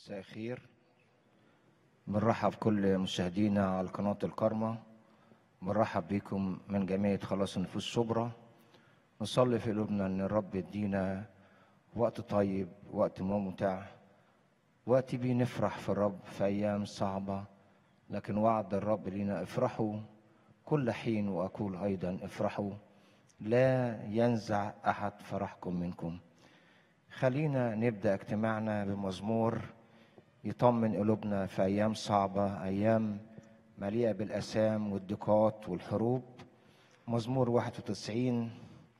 مساء الخير بنرحب كل مشاهدينا على قناة الكرمة بنرحب بكم من جمعية خلاص النفوس شبرا نصلي في قلوبنا ان الرب يدينا وقت طيب وقت ممتع وقت بيه نفرح في الرب في ايام صعبة لكن وعد الرب لنا افرحوا كل حين واقول ايضا افرحوا لا ينزع احد فرحكم منكم خلينا نبدا اجتماعنا بمزمور يطمن قلوبنا في ايام صعبه ايام مليئه بالاسام والضيقات والحروب مزمور 91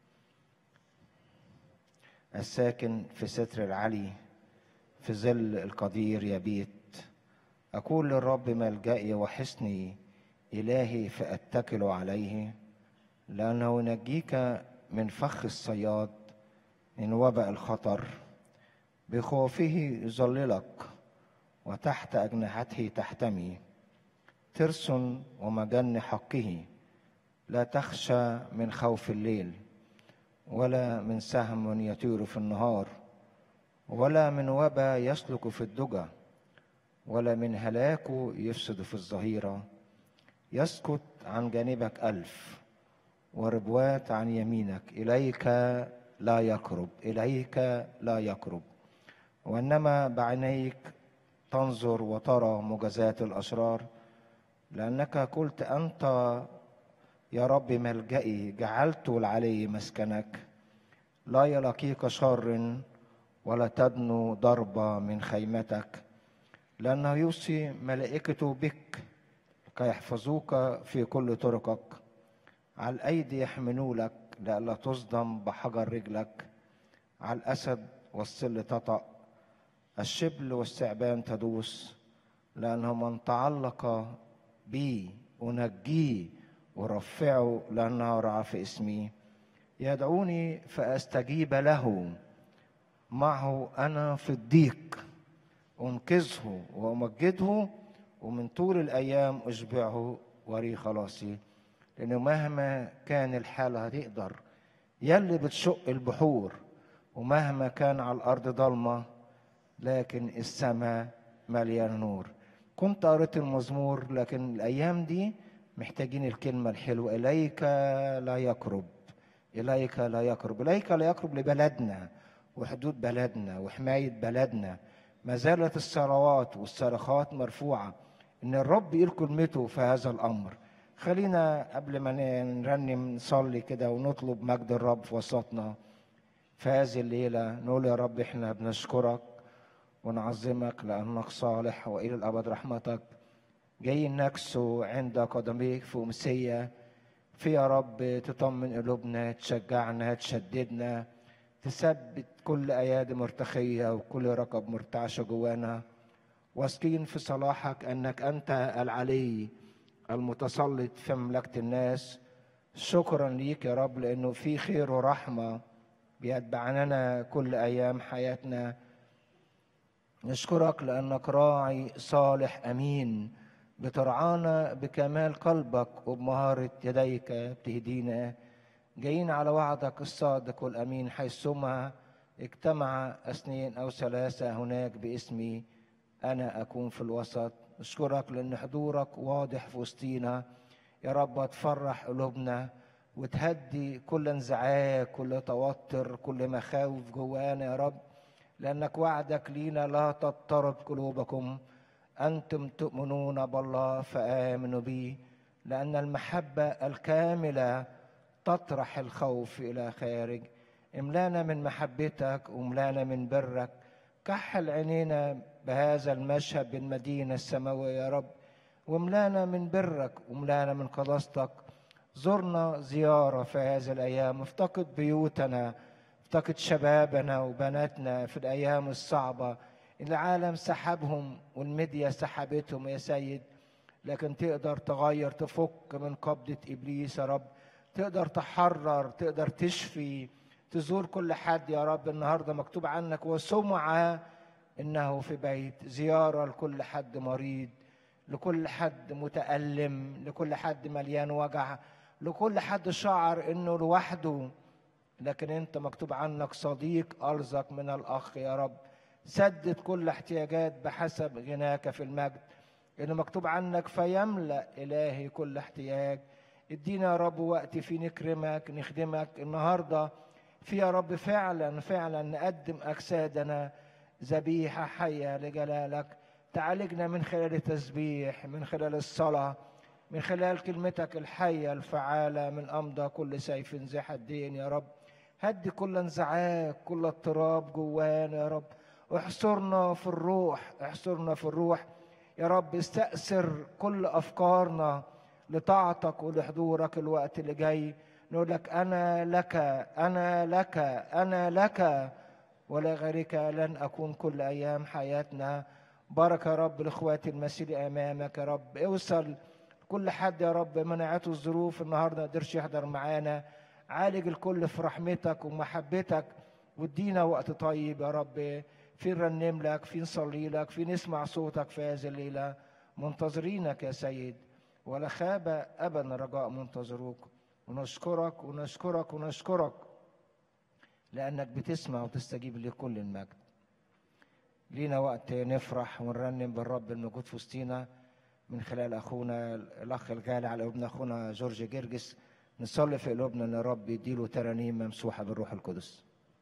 الساكن في ستر العلي في ظل القدير يبيت اقول للرب ملجئي وحصني الهي فاتكل عليه لانه ينجيك من فخ الصياد من وباء الخطر بخوفه يظللك وتحت أجنحته تحتمي ترس ومجن حقه لا تخشى من خوف الليل ولا من سهم يطير في النهار ولا من وبا يسلك في الدجى ولا من هلاك يفسد في الظهيرة يسكت عن جانبك ألف وربوات عن يمينك إليك لا يقرب إليك لا يقرب وإنما بعينيك تنظر وترى مجازات الأشرار لأنك قلت أنت يا رب ملجئي جعلت العلي مسكنك لا يلاقيك شر ولا تدنو ضربة من خيمتك لأنه يوصي ملائكته بك كي يحفظوك في كل طرقك على الأيدي يحملوا لئلا تصدم بحجر رجلك على الأسد والسل تطأ الشبل والثعبان تدوس لأنه من تعلق بي أنجيه ورفعه لأنه رعى في اسمي يدعوني فأستجيب له معه أنا في الضيق أنقذه وأمجده ومن طول الأيام أشبعه وري خلاصي لأنه مهما كان الحال هتقدر يلي بتشق البحور ومهما كان على الأرض ضلمة لكن السماء مليان نور كنت قريت المزمور لكن الأيام دي محتاجين الكلمة الحلوة إليك لا يقرب إليك لا يقرب إليك لا يقرب لبلدنا وحدود بلدنا وحماية بلدنا ما زالت الثروات والصرخات مرفوعة إن الرب يقول كلمته في هذا الأمر خلينا قبل ما نرنم نصلي كده ونطلب مجد الرب في وسطنا في هذه الليلة نقول يا رب احنا بنشكرك ونعظمك لأنك صالح وإلى الأبد رحمتك جايين نكسو عند قدميك في أمسية في يا رب تطمن قلوبنا تشجعنا تشددنا تثبت كل أيادي مرتخية وكل ركب مرتعشة جوانا واثقين في صلاحك أنك أنت العلي المتسلط في مملكة الناس شكرا ليك يا رب لأنه في خير ورحمة بيتبعننا كل أيام حياتنا نشكرك لأنك راعي صالح أمين بترعانا بكمال قلبك وبمهارة يديك بتهدينا جايين على وعدك الصادق والأمين حيثما اجتمع اثنين أو ثلاثة هناك باسمي أنا أكون في الوسط نشكرك لأن حضورك واضح في وسطينا يا رب تفرح قلوبنا وتهدي كل انزعاج كل توتر كل مخاوف جوانا يا رب لأنك وعدك لينا لا تضطرب قلوبكم أنتم تؤمنون بالله فآمنوا بي لأن المحبة الكاملة تطرح الخوف إلى خارج املانا من محبتك واملانا من برك كحل عينينا بهذا المشهد بالمدينة السماوية يا رب واملانا من برك واملانا من قداستك زرنا زيارة في هذه الأيام افتقد بيوتنا افتقد شبابنا وبناتنا في الأيام الصعبة العالم سحبهم والميديا سحبتهم يا سيد لكن تقدر تغير تفك من قبضة إبليس يا رب تقدر تحرر تقدر تشفي تزور كل حد يا رب النهارده مكتوب عنك وسمع انه في بيت زياره لكل حد مريض لكل حد متألم لكل حد مليان وجع لكل حد شعر انه لوحده لكن انت مكتوب عنك صديق ارزق من الاخ يا رب سدد كل احتياجات بحسب غناك في المجد إن مكتوب عنك فيملأ إلهي كل احتياج ادينا يا رب وقت فيه نكرمك نخدمك النهارده في يا رب فعلا فعلا نقدم أجسادنا ذبيحة حية لجلالك تعالجنا من خلال التسبيح من خلال الصلاة من خلال كلمتك الحية الفعالة من أمضى كل سيف ذي حدين يا رب هدي كل انزعاج كل اضطراب جوانا يا رب احصرنا في الروح احصرنا في الروح يا رب استأثر كل أفكارنا لطاعتك ولحضورك الوقت اللي جاي نقول لك أنا لك أنا لك أنا لك ولغيرك لن أكون كل أيام حياتنا بارك يا رب لإخواتي المسيري أمامك يا رب اوصل كل حد يا رب منعته الظروف النهارده ما قدرش يحضر معانا عالج الكل في رحمتك ومحبتك وادينا وقت طيب يا رب في نرنم لك في نصلي لك في نسمع صوتك في هذه الليله منتظرينك يا سيد ولا خاب ابدا رجاء منتظروك ونشكرك ونشكرك ونشكرك لانك بتسمع وتستجيب لكل المجد لينا وقت نفرح ونرنم بالرب الموجود في وسطينا من خلال اخونا الاخ الغالي على ابن اخونا جورج جرجس نصلي في قلوبنا ان الرب يديله ترانيم ممسوحه بالروح القدس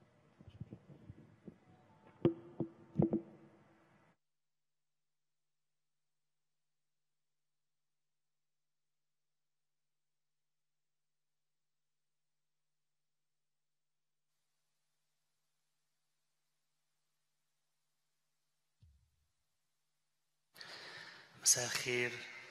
مساء الخير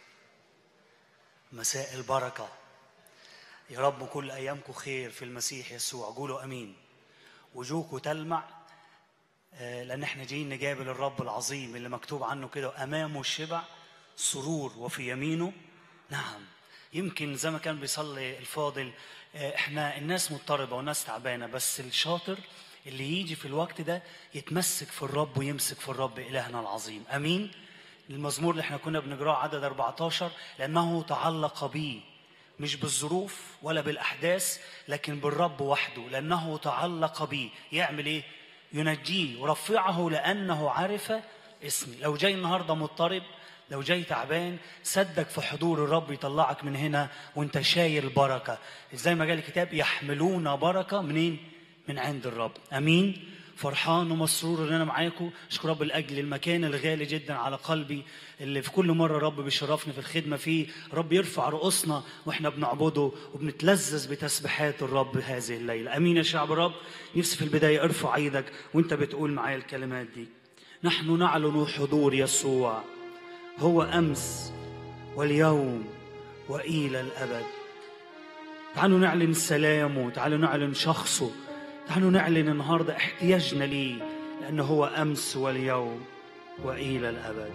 مساء البركة يا رب كل أيامكم خير في المسيح يسوع قولوا أمين وجوهكم تلمع آه، لأن احنا جايين نجابل الرب العظيم اللي مكتوب عنه كده أمامه الشبع سرور وفي يمينه نعم يمكن زي ما كان بيصلي الفاضل آه، احنا الناس مضطربة والناس تعبانة بس الشاطر اللي يجي في الوقت ده يتمسك في الرب ويمسك في الرب إلهنا العظيم أمين المزمور اللي احنا كنا بنقراه عدد 14 لأنه تعلق بي مش بالظروف ولا بالأحداث لكن بالرب وحده لأنه تعلق بي يعمل إيه؟ ينجيه ورفعه لأنه عرف اسمي لو جاي النهاردة مضطرب لو جاي تعبان صدق في حضور الرب يطلعك من هنا وانت شايل بركة زي ما قال الكتاب يحملون بركة منين؟ من عند الرب امين فرحان ومسرور ان انا معاكم اشكر رب لاجل المكان الغالي جدا على قلبي اللي في كل مره رب بيشرفني في الخدمه فيه رب يرفع رؤوسنا واحنا بنعبده وبنتلذذ بتسبيحات الرب هذه الليله امين يا شعب الرب نفسي في البدايه ارفع ايدك وانت بتقول معايا الكلمات دي نحن نعلن حضور يسوع هو امس واليوم والى الابد تعالوا نعلن سلامه تعالوا نعلن شخصه تعالوا نعلن النهارده احتياجنا ليه لأنه هو أمس واليوم وإلى الأبد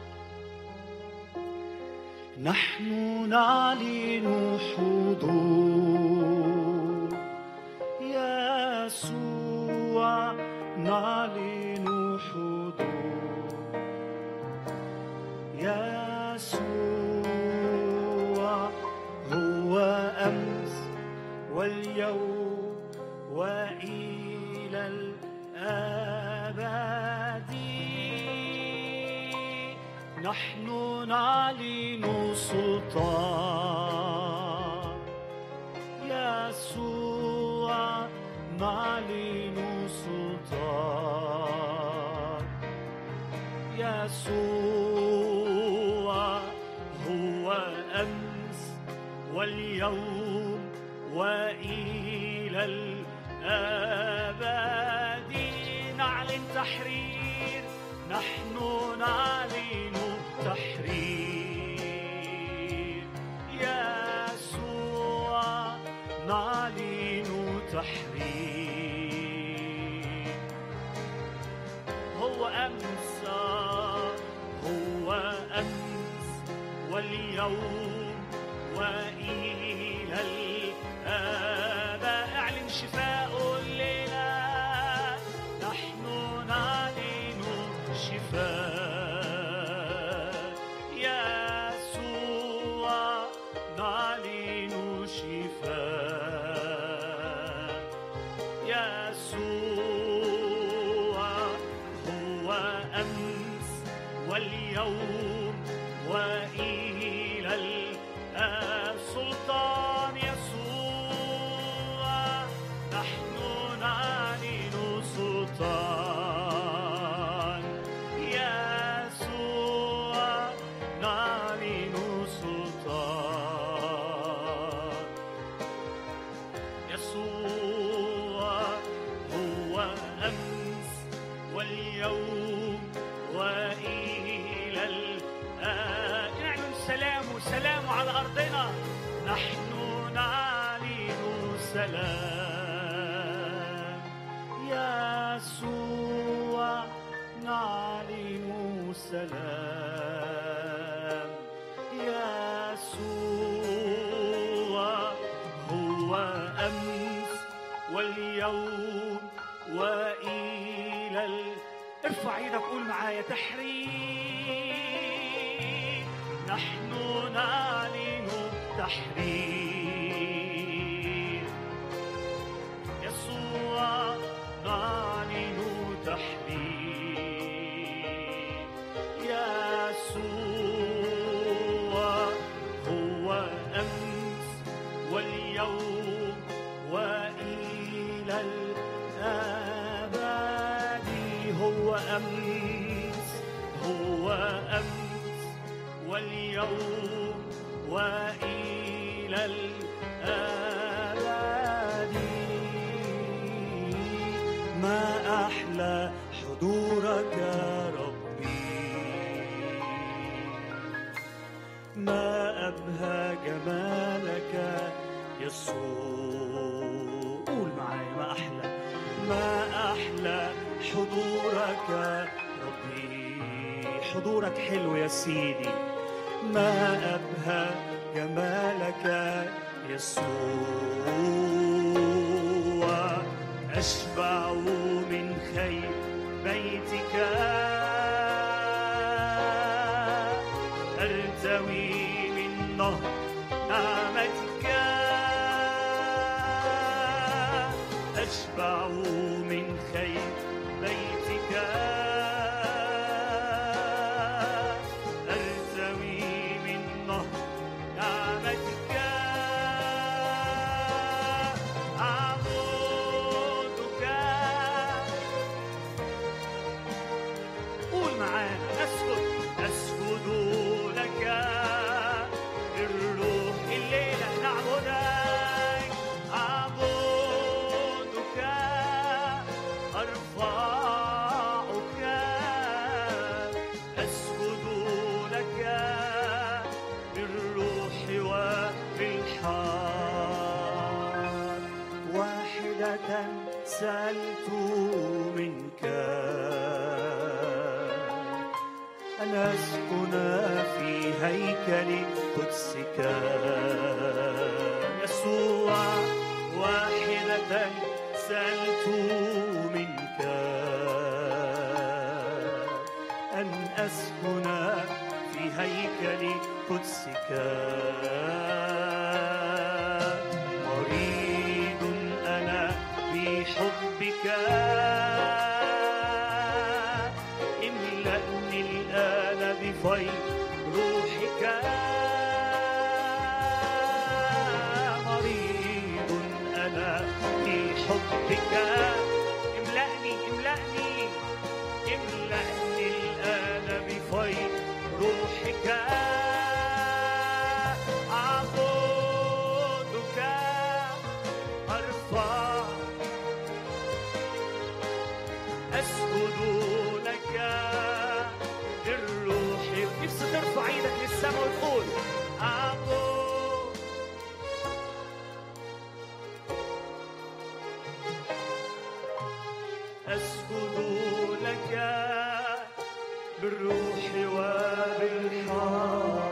نحن نعلن حضور يسوع نعلن حضور يسوع هو أمس واليوم وإلى الأبد نحن نعلن سلطان يسوع نعلن سلطان يسوع هو أمس واليوم وإلى الأبد نعلن تحرير نحن نعلن تحرير يسوع نعلن تحرير هو أمس هو أمس واليوم وإلى الآباء أعلن شفاء الليلة نحن نعلن شفاء يسوع نعلن شفاء يسوع هو على أرضنا نحن نعلن سلام يسوع نعلن سلام يسوع هو أمس واليوم وإلى ال... ارفع ايدك قول معايا تحرير نحن نعلن تحرير يسوع نعلن تحرير يسوع هو أمس واليوم وإلى الأبد هو أمس هو أمس واليوم وإلى الأبد ما أحلى حضورك يا ربي ما أبهى جمالك يسوع قول معايا ما أحلى ما أحلى حضورك ربي حضورك حلو يا سيدي ما أبهى جمالك يسوع أشبع من خير بيتك أرتوي من نهر نعمتك أشبع من خير بيتك أرتوي من نهر نعمتك أعبدك قول معانا أسجد أسجد لك بالروح الليلة نعبدك أعبدك أرفعك أسجد لك بالروح وبالحق واحدة سألت منك أن أسكن في هيكل قدسك يسوع واحدة سألت منك أن أسكن في هيكل قدسك مريض أنا بحبك املأني الآن بفيض روحك مريض أنا بحبك املأني املأني املأني الآن بفيض روحك أعبدك أرفع أسجد لك بالروح نفسي ترفع ايدك للسماء وتقول أعبد أسجد لك بالروح وبالحق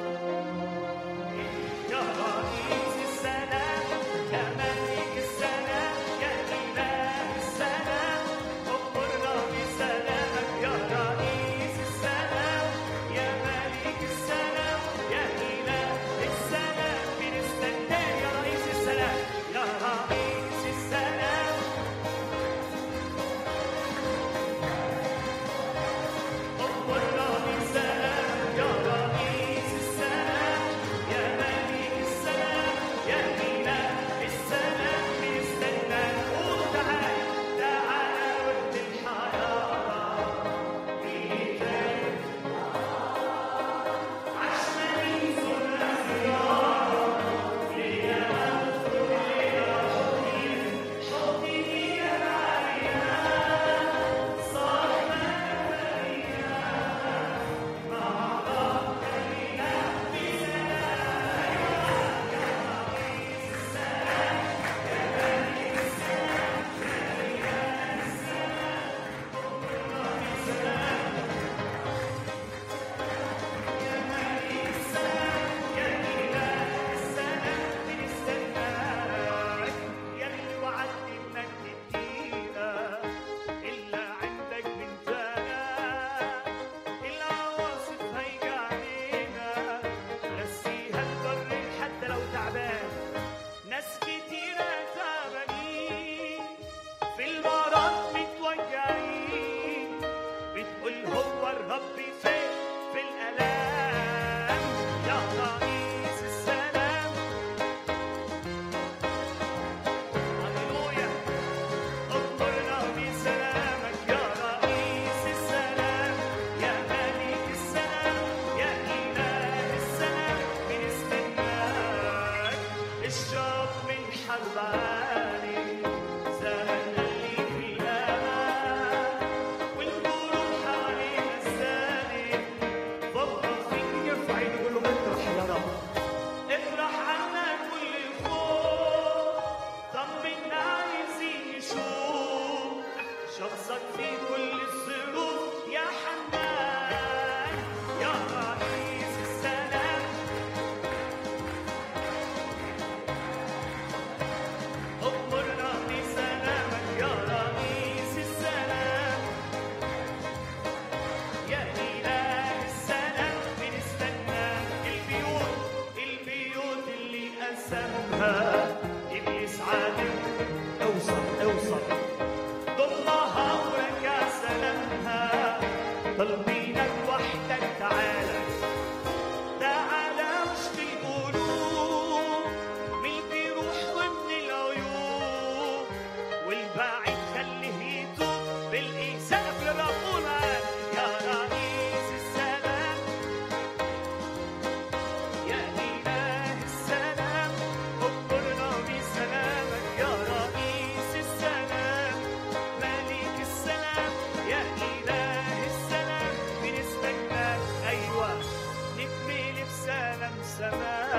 يا رئيس السلام يا ملك السلام يا إله السلام أمرنا بسلامك يا رئيس السلام يا ملك السلام يا إله السلام بنستنى يا رئيس السلام يا رئيس السلام أمرنا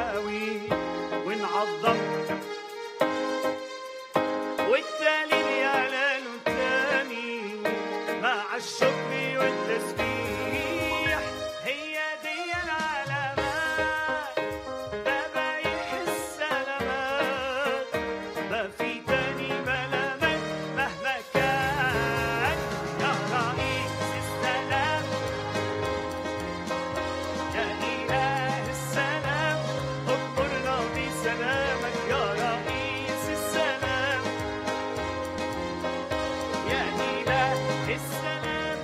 نساوي ونعظم والتالي يعلن تاني مع الشكر والتسبيح هي دي العلامات ذبايح السلامات ما في تاني ملامات مهما كان يا رئيس السلام يا إله السلام اغفرنا بسلامك يا رئيس السلام يا إله السلام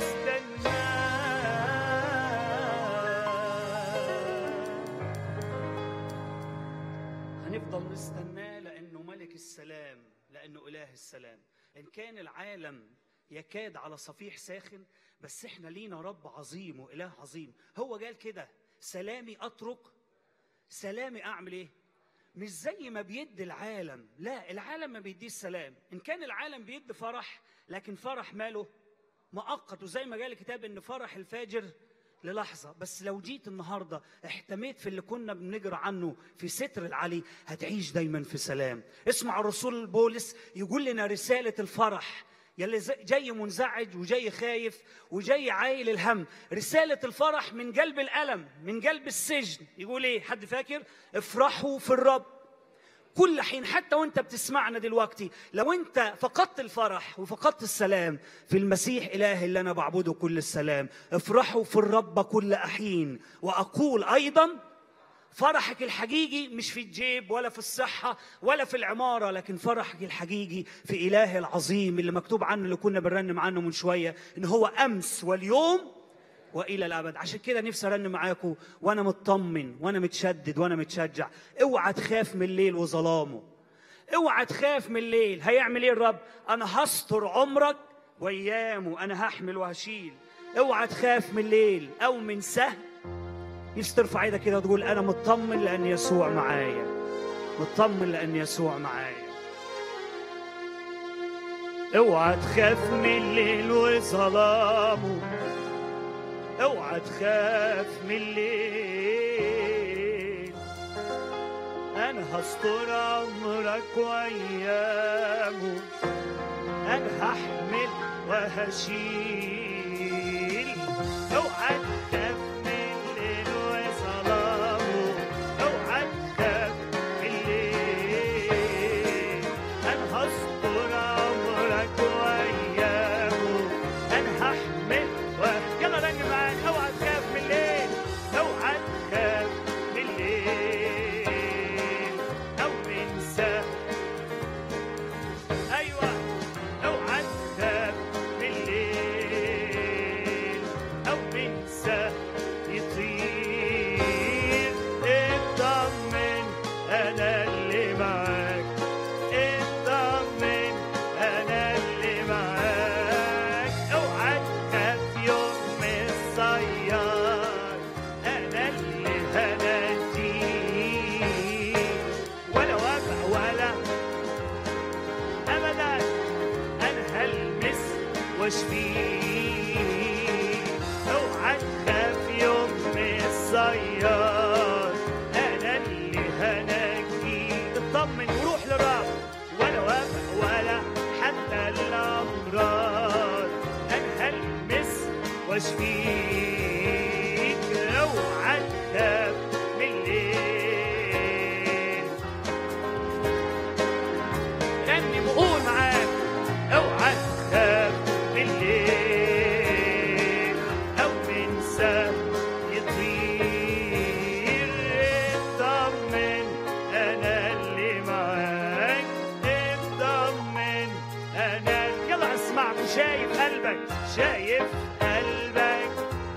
بنستناه هنفضل نستناه لأنه ملك السلام لأنه إله السلام إن كان العالم يكاد على صفيح ساخن بس احنا لينا رب عظيم وإله عظيم هو قال كده سلامي أترك سلامي أعمل إيه مش زي ما بيدي العالم لا العالم ما بيديش سلام إن كان العالم بيدي فرح لكن فرح ماله مؤقت وزي ما قال الكتاب ان فرح الفاجر للحظة بس لو جيت النهاردة احتميت في اللي كنا بنجرى عنه في ستر العلي هتعيش دايما في سلام اسمع الرسول بولس يقول لنا رسالة الفرح يلي زي- جاي منزعج وجاي خايف وجاي عايل الهم رسالة الفرح من قلب الألم من قلب السجن يقول ايه حد فاكر افرحوا في الرب كل حين حتى وانت بتسمعنا دلوقتي لو انت فقدت الفرح وفقدت السلام في المسيح اله اللي انا بعبده كل السلام افرحوا في الرب كل حين واقول ايضا فرحك الحقيقي مش في الجيب ولا في الصحة ولا في العمارة لكن فرحك الحقيقي في إله العظيم اللي مكتوب عنه اللي كنا بنرنم عنه من شوية إن هو أمس واليوم والى الابد عشان كده نفسي ارن معاكم وانا مطمن وانا متشدد وانا متشجع اوعى تخاف من الليل وظلامه اوعى تخاف من الليل هيعمل ايه الرب انا هستر عمرك وايامه انا هحمل وهشيل اوعى تخاف من الليل او من سهل نفسي ترفع ايدك كده وتقول انا مطمن لان يسوع معايا مطمن لان يسوع معايا اوعى تخاف من الليل وظلامه اوعى تخاف من الليل انا هستر عمرك وايامه انا هحمل وهشيل اوعى تخاف من الليل وظلامه اوعى تخاف من الليل انا هستر عمرك وايامه انا هحمل و... يلا رن معاك اوعى تخاف من الليل اوعى تخاف من الليل او من سهل ايوه اوعى تخاف من الليل او من سهل يطير اطمن انا اللي معاك اطمن انا اللي معاك اوعى تخاف يوم من الصياد انا اللي هناديك ولا وجع ولا ابدا انا هلمس واشفيك اوعى تخاف يوم من الصياد انا اللي هنجيك اطمن وروح للرب ولا وجع ولا حتى الامراض انا هلمس واشفيك اوعى تخاف من الليل غني وقول معاك اوعى تخاف من الليل او من سهم يطير اطمن انا اللي معاك اطمن انا يلا اسمعك شايف قلبك شايف قلبك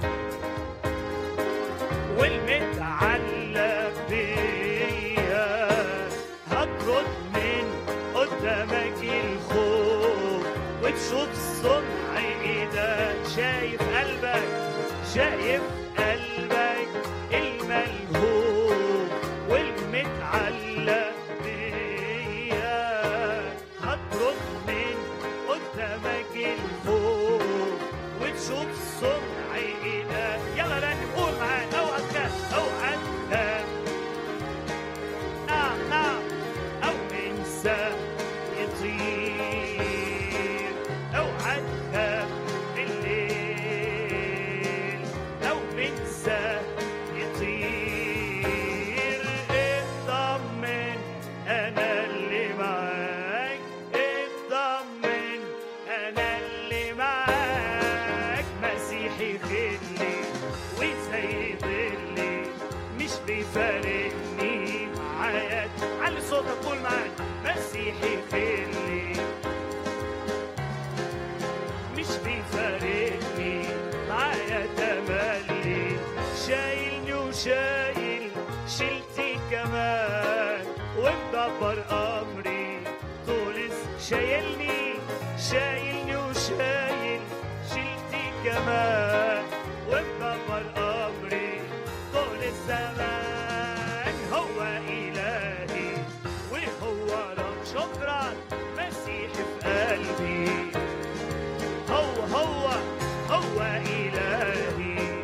والمتعلق بيا هطرد من قدامك الخوف وتشوف صنع ايدك شايف قلبك شايف قلبك الملهوف والمتعلق بيا هطرد من قدامك الخوف وتشوف صنع ايدك يلا رنم قول معايا اوعى تخاف اوعى تخاف بيفارقني معايا علي صوتك قول معايا مسيحي خلي مش بيفارقني معايا تملي شايلني وشايل شيلتي كمان ومدبر امري طول الس- شايلني شايلني وشايل شيلتي كمان ومدبر امري طول الزمان هو الهي وهو رب شكرا مسيح في قلبي هو هو هو إلهي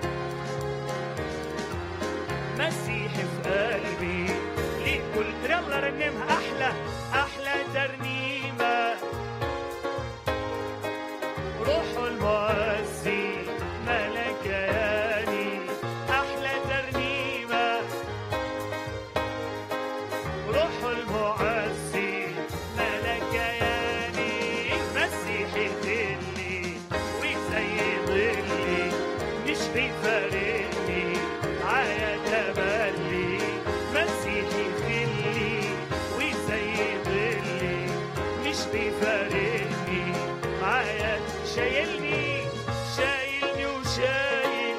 مسيح في قلبي ليه قلت يلا رنمها أحلى أحلى ترنيمة روح المعزي ملكياني أحلى ترنيمة روح المعزي ملكياني مسيحي ظلي وزي ظلي مش بيفارقني معايا تملي مسيحي ظلي وزي ظلي مش بيفارقني معايا شايلني شايلني وشايل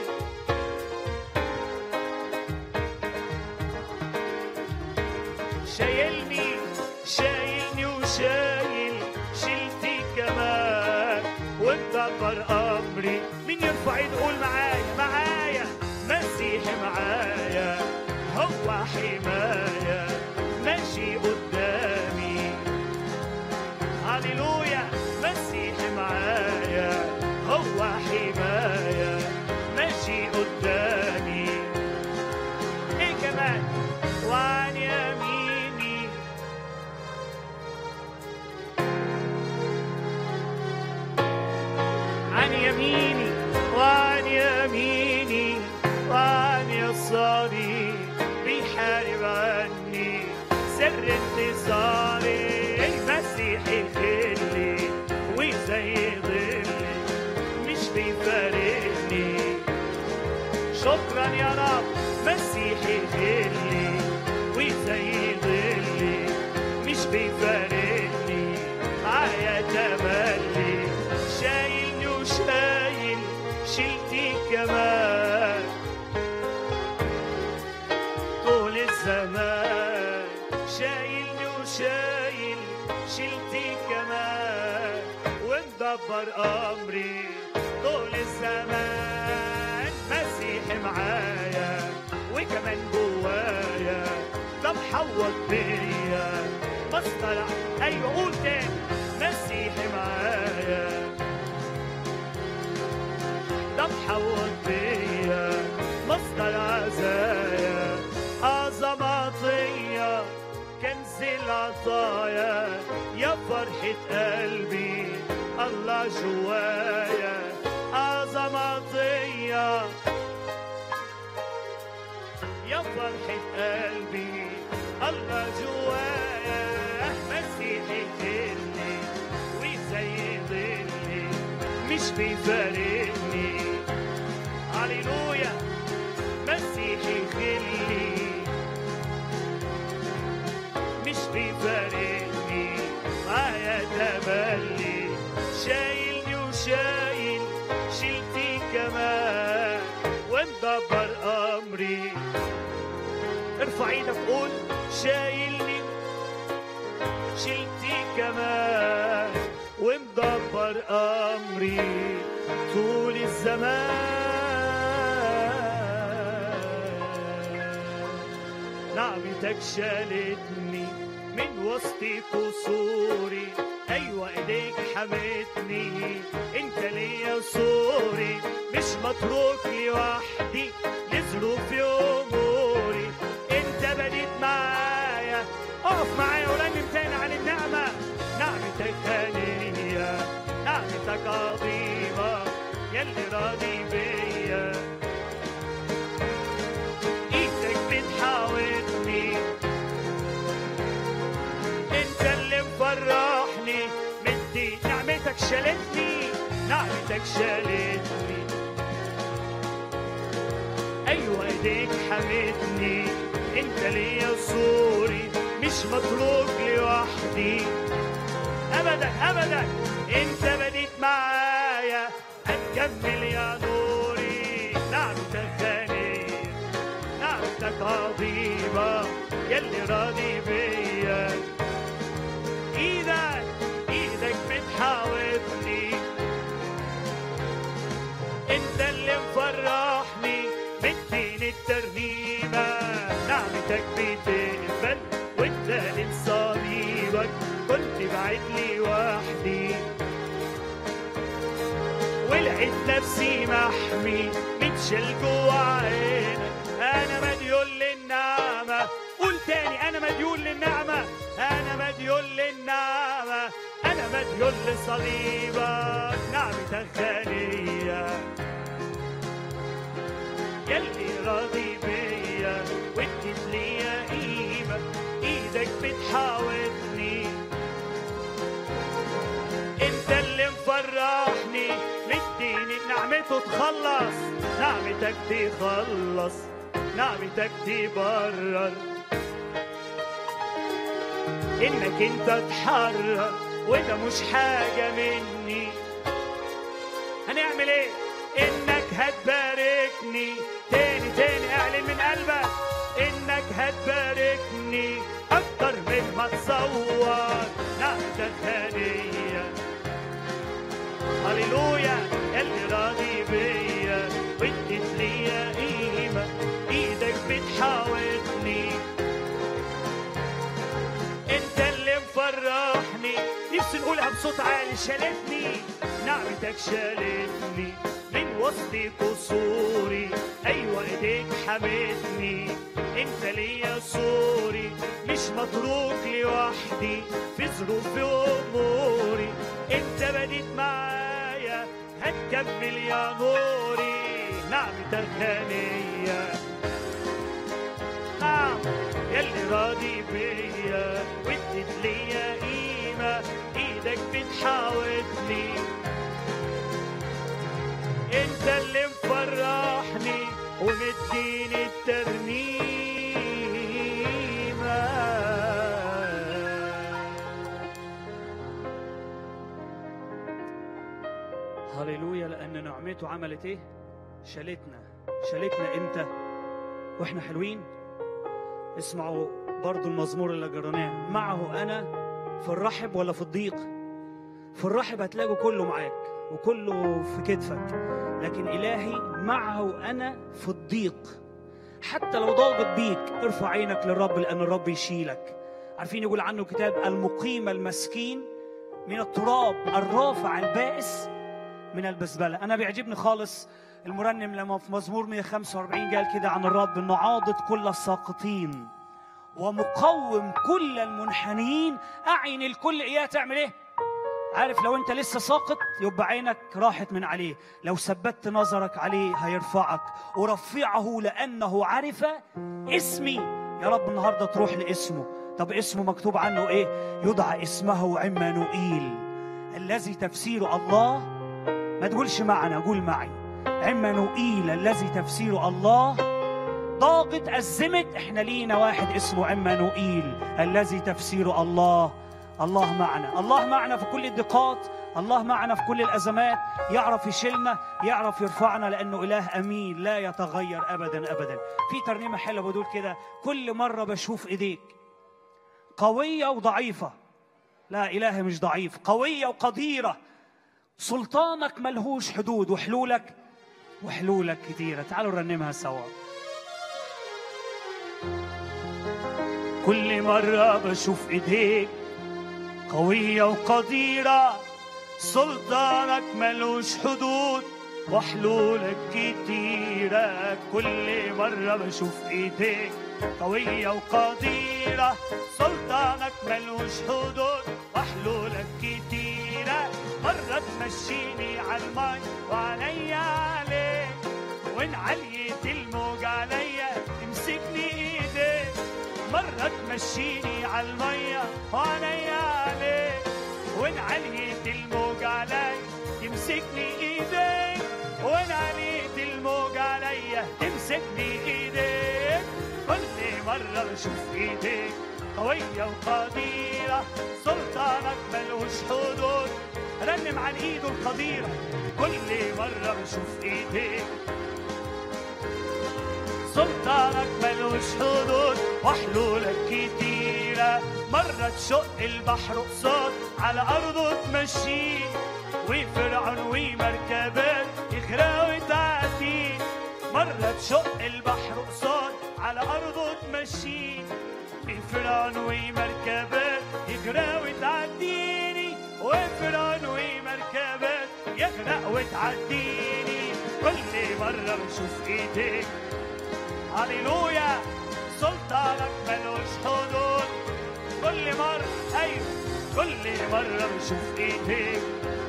شايلني شايلني وشايل شيلتي كمان ومدبر امري مين يرفع ايده يقول معايا معايا مسيحي معايا هو حماية ماشي قدامي هللويا مسيحي معايا هو حماية ماشي قدامي ايه كمان وعن يميني عن يميني وعن يميني وعن يساري بيحارب عني سر انتصاري المسيح خلي وزي ظلي مش بيفارقني شكرا يا رب مسيحي خلي وزي ظلي مش بيفارقني معايا تملي شايلني وشايل شيلتي كمان طول الزمان شايلني وشايل شيلتي كمان ومدبر امري طول الزمان مسيحي معايا وكمان جوايا ده محوط بيا مصطلع ايوه قول تاني مسيحي معايا ده محوط بيا مصدر عزايا أعظم عطية كنز العطايا يا فرحة قلبي الله جوايا أعظم عطية يا فرحة قلبي الله جوايا مسيحي ظلي وزي ظلي مش بيفارقني هللويا مسيحي خلي مش بيفارقني معايا تملي شايلني وشايل شيلتي كمان ومدبر امري ارفع ايدك قول شايلني شيلتي كمان ومدبر امري طول الزمان نعمتك شالتني من وسط قصوري ايوه ايديك حمتني انت ليا صوري مش متروك لوحدي لظروفي اموري انت بديت معايا اقف معايا ورنم تاني عن النعمه نعمتك غنيه نعمتك عظيمه يلي راضي بيا ايدك بتحاوطني انت اللي مفرحني مدي نعمتك شالتني نعمتك شالتني ايوه ايديك حمتني ليا صوري مش متروك لوحدي ابدا ابدا انت بديت معايا هتكمل يا نوري نعمتك غنية نعمتك عظيمة يلي راضي بيا ايدك ايدك بتحاوطني انت اللي مفرحني مديني الترنيمة نعمتك بتقبل وانت لصليبك كنت بعيد لي وحدي ولقيت نفسي محمي متشال جوا عينك انا مديون للنعمة قول تاني انا مديون للنعمة انا مديون للنعمة انا مديون لصليبك نعمتك غنية يلي راضي بيا واديت ليا قيمة ايدك بتحاوطني انت اللي مفرحني مديني نعمته تخلص نعمتك تخلص نعمتك تبرر انك انت تحرر وده مش حاجة مني هنعمل ايه انك هتباركني تاني تاني اعلن من قلبك انك هتباركني اكتر من ما تصور نعمتك غنية هللويا اللي راضي بيا واديت ليا قيمة ايدك بتحاوطني انت اللي مفرحني نفسي نقولها بصوت عالي شالتني نعمتك شالتني من وسط قصوري ايوه ايديك حمتني انت ليا صوري مش متروك لوحدي في ظروفي واموري انت بديت معايا هتكمل يا نوري نعمتك غنيه نعم يلي راضي بيا واديت ليا قيمة ايدك بتحاوطني انت اللي مفرحني ومديني الترنيمة هللويا لأن نعمته عملت ايه؟ شالتنا شالتنا امتى؟ واحنا حلوين اسمعوا برضو المزمور اللي جرناه معه انا في الرحب ولا في الضيق في الرحب هتلاقوا كله معاك وكله في كتفك لكن الهي معه انا في الضيق حتى لو ضاغط بيك ارفع عينك للرب لان الرب يشيلك عارفين يقول عنه كتاب المقيم المسكين من التراب الرافع البائس من البزبلة أنا بيعجبني خالص المرنم لما في مزمور 145 قال كده عن الرب إنه عاضد كل الساقطين ومقوم كل المنحنيين أعين الكل إياه تعمل إيه؟ عارف لو أنت لسه ساقط يبقى عينك راحت من عليه لو ثبت نظرك عليه هيرفعك ورفعه لأنه عرف اسمي يا رب النهاردة تروح لاسمه طب اسمه مكتوب عنه إيه؟ يدعى اسمه عمانوئيل الذي تفسيره الله ما تقولش معنا قول معي عمانوئيل الذي تفسيره الله ضاغط أزمت احنا لينا واحد اسمه عمانوئيل الذي تفسيره الله الله معنا الله معنا في كل الضيقات الله معنا في كل الأزمات يعرف يشيلنا يعرف يرفعنا لأنه إله أمين لا يتغير أبدا أبدا في ترنيمة حلوة بتقول كده كل مرة بشوف إيديك قوية وضعيفة لا إله مش ضعيف قوية وقديرة سلطانك ملهوش حدود وحلولك وحلولك كتيرة تعالوا نرنمها سوا كل مرة بشوف ايديك قوية وقديرة سلطانك ملوش حدود وحلولك كتيرة كل مرة بشوف ايديك قوية وقديرة سلطانك ملوش حدود وحلولك كتيرة مرة تمشيني عالمي وعليا عليك وان عليت الموج عليا تمسكني ايديك مرة تمشيني عالمية وعليا عليك وان عليت الموج عليا تمسكني ايديك وان عليت الموج عليا تمسكني ايديك كل مرة بشوف ايديك قوية وقديرة سلطانك ملوش حدود رنم عن ايده القديرة كل مرة بشوف ايديك سلطانك ملوش حدود وحلولك كتيرة مرة تشق البحر قصاد على أرضه تمشيه وفرعون ومركبات يغرقوا وتعديه مرة تشق البحر قصاد على أرضه تمشيه وفرعون ومركبات يغرقوا وتعديني وفرعون ومركبات يغرق وتعديني كل مرة بشوف ايديك هللويا سلطانك ملوش حدود كل مرة أيوة كل مرة بشوف إيديك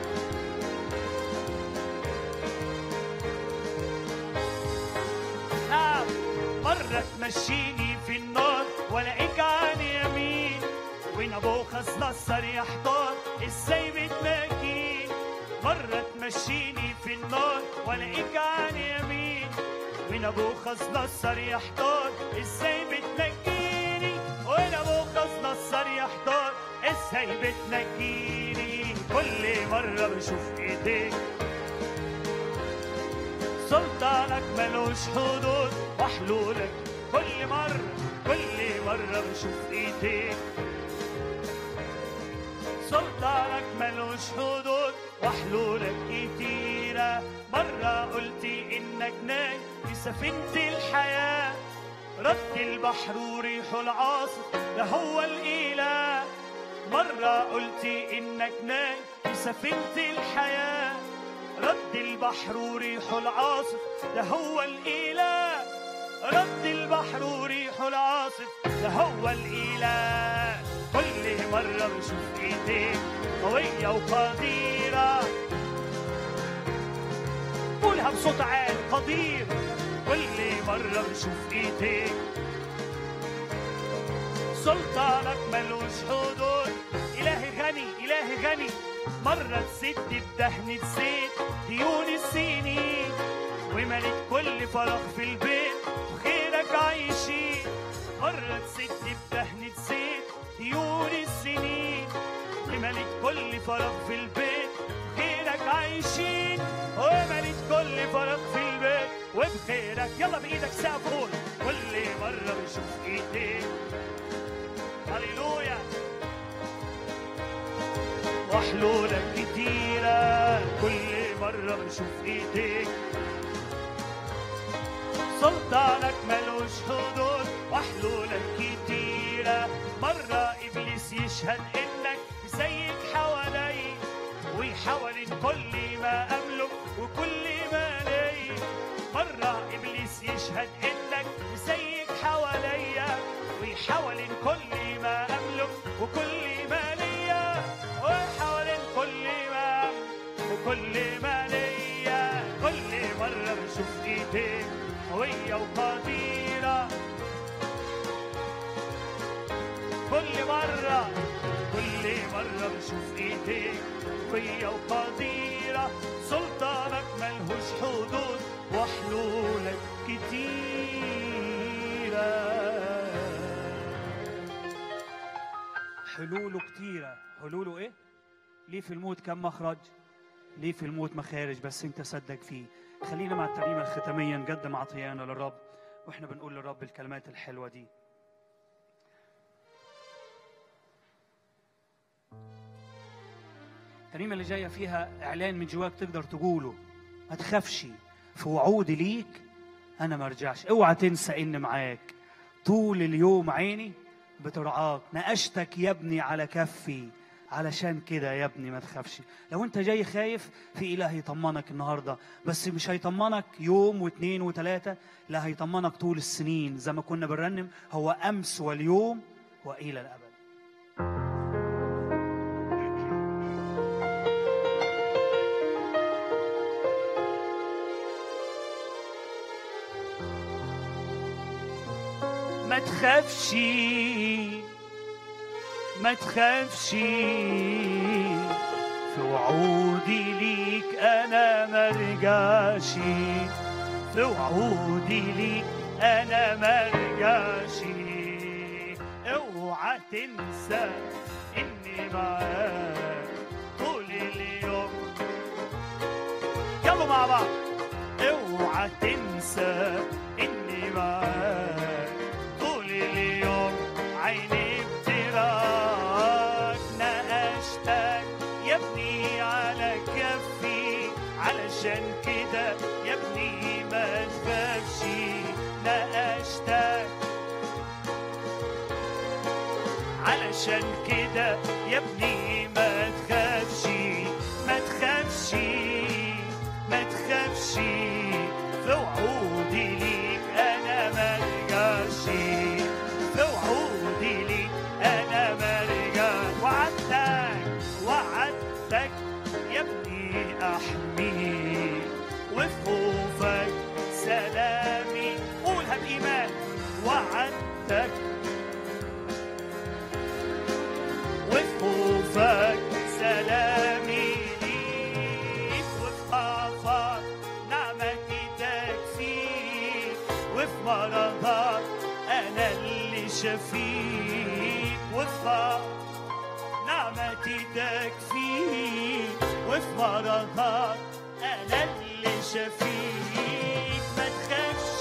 نعم مرة تمشيني في النار ولاقيك عن يمين ونبوخذ نصر يحتار ازاي بتناجيني مرة تمشيني في النار ولاقيك عن يمين ونبوخذ نصر يحتار ازاي بتنجيني ونبوخذ نصر يحتار ازاي بتنجيني كل مرة بشوف ايديك سلطانك ملوش حدود وحلولك كل مرة كل مرة بشوف ايديك سلطانك ملوش حدود وحلولك كتيرة مرة قلتي إنك نايم في سفينة الحياة رد البحر وريحه العاصف ده هو الإله مرة قلتي إنك نايم في سفينة الحياة رد البحر وريحه العاصف ده هو الإله رد البحر وريحه العاصف ده هو الإله كل مرة بشوف إيديك قوية وقديرة قولها بصوت عالي قدير كل مرة بشوف إيديك سلطانك ملوش حدود إلهي غني إلهي غني مرة تسد بدهنة زيت ديون السنين وملت كل فراغ في البيت وخيرك عايشين مرة تسد بدهنة زيت ديون السنين وملت كل فراغ في البيت وخيرك عايشين وملت كل فراغ في البيت وبخيرك يلا بإيدك سقف قول كل مرة بشوف إيديك هللويا وحلولك كتيرة كل مرة بشوف ايديك سلطانك ملوش حدود وحلولك كتيرة مرة إبليس يشهد إنك زيك حوالي وحوالين كل ما أملك وكل ما لي مرة إبليس يشهد إنك زيك حواليا وحوالين كل ما أملك وكل ما ليا وحوالين كل ما وكل ما ليا كل مرة بشوف ايديك قوية وقديرة كل مرة كل مرة بشوف ايديك قوية وقديرة سلطانك ملهوش حدود وحلولك كتيرة حلوله كتيرة حلوله ايه؟ ليه في الموت كم مخرج؟ ليه في الموت مخارج بس انت صدق فيه خلينا مع الترنيمة الختامية نقدم عطيانا للرب واحنا بنقول للرب الكلمات الحلوة دي الترنيمة اللي جاية فيها إعلان من جواك تقدر تقوله ما تخافش في وعودي ليك أنا ما ارجعش اوعى تنسى إن معاك طول اليوم عيني بترعاك نقشتك يا ابني على كفي علشان كده يا ابني ما تخافش لو انت جاي خايف في اله يطمنك النهارده بس مش هيطمنك يوم واثنين وثلاثه لا هيطمنك طول السنين زي ما كنا بنرنم هو امس واليوم والى الابد ما تخافش ما تخافش في وعودي ليك انا مرجعش في وعودي ليك انا مرجعش اوعى تنسى اني معاك طول اليوم يلا مع بعض اوعى تنسى اني معاك طول اليوم عيني بتراك نقشتك يا ابني على كفي علشان كده يا ابني ما تخافش نقشتك علشان كده يا ابني ما تخافش ما تخافش ما تخافش في وعودي ليك انا ما ارجعش في وعودي ليك انا ما ارجعش وعدتك وعدتك يا ابني احميك وفي خوفك سلامي قولها بايمان وعدتك وفي خوفك سلامي ليك وفي ضعفك نعمتي تكفيك وفي مرضك انا اللي شفيك وفي ضعف نعمتي تكفيك وفي مرضك انا اللي شفيك ما تخافش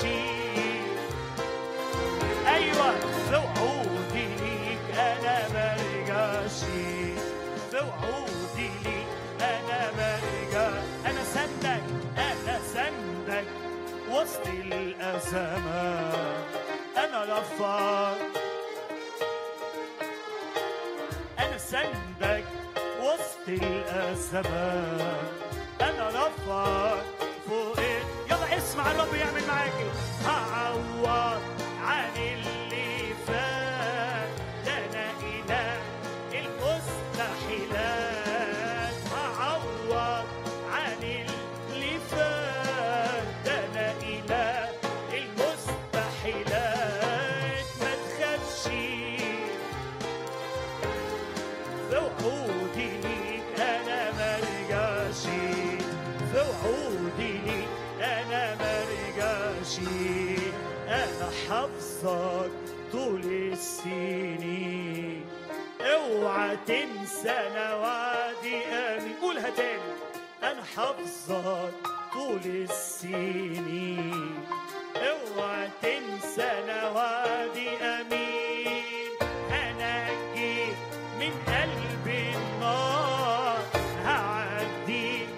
ايوه في وعودي ليك انا ما ارجعش في وعودي ليك انا ما ارجعش انا سندك انا سندك وسط الازمات انا رفعك انا سندك وسط الازمات انا رفعك فوق ال- يلا اسمع الرب يعمل معاكي هعوض عن اللي فات ده انا اله المستحيلات هعوض عن اللي فات ده انا اله المستحيلات ما تخافش في وعودي ليك انا ما ارجعش في وعودي ليك انا ما ارجعش انا حافظك طول السنين اوعى تنسى انا وعدي امين قولها تاني انا حافظك طول السنين اوعى تنسى انا وعدي امين انا جيت من قلب النار هعديك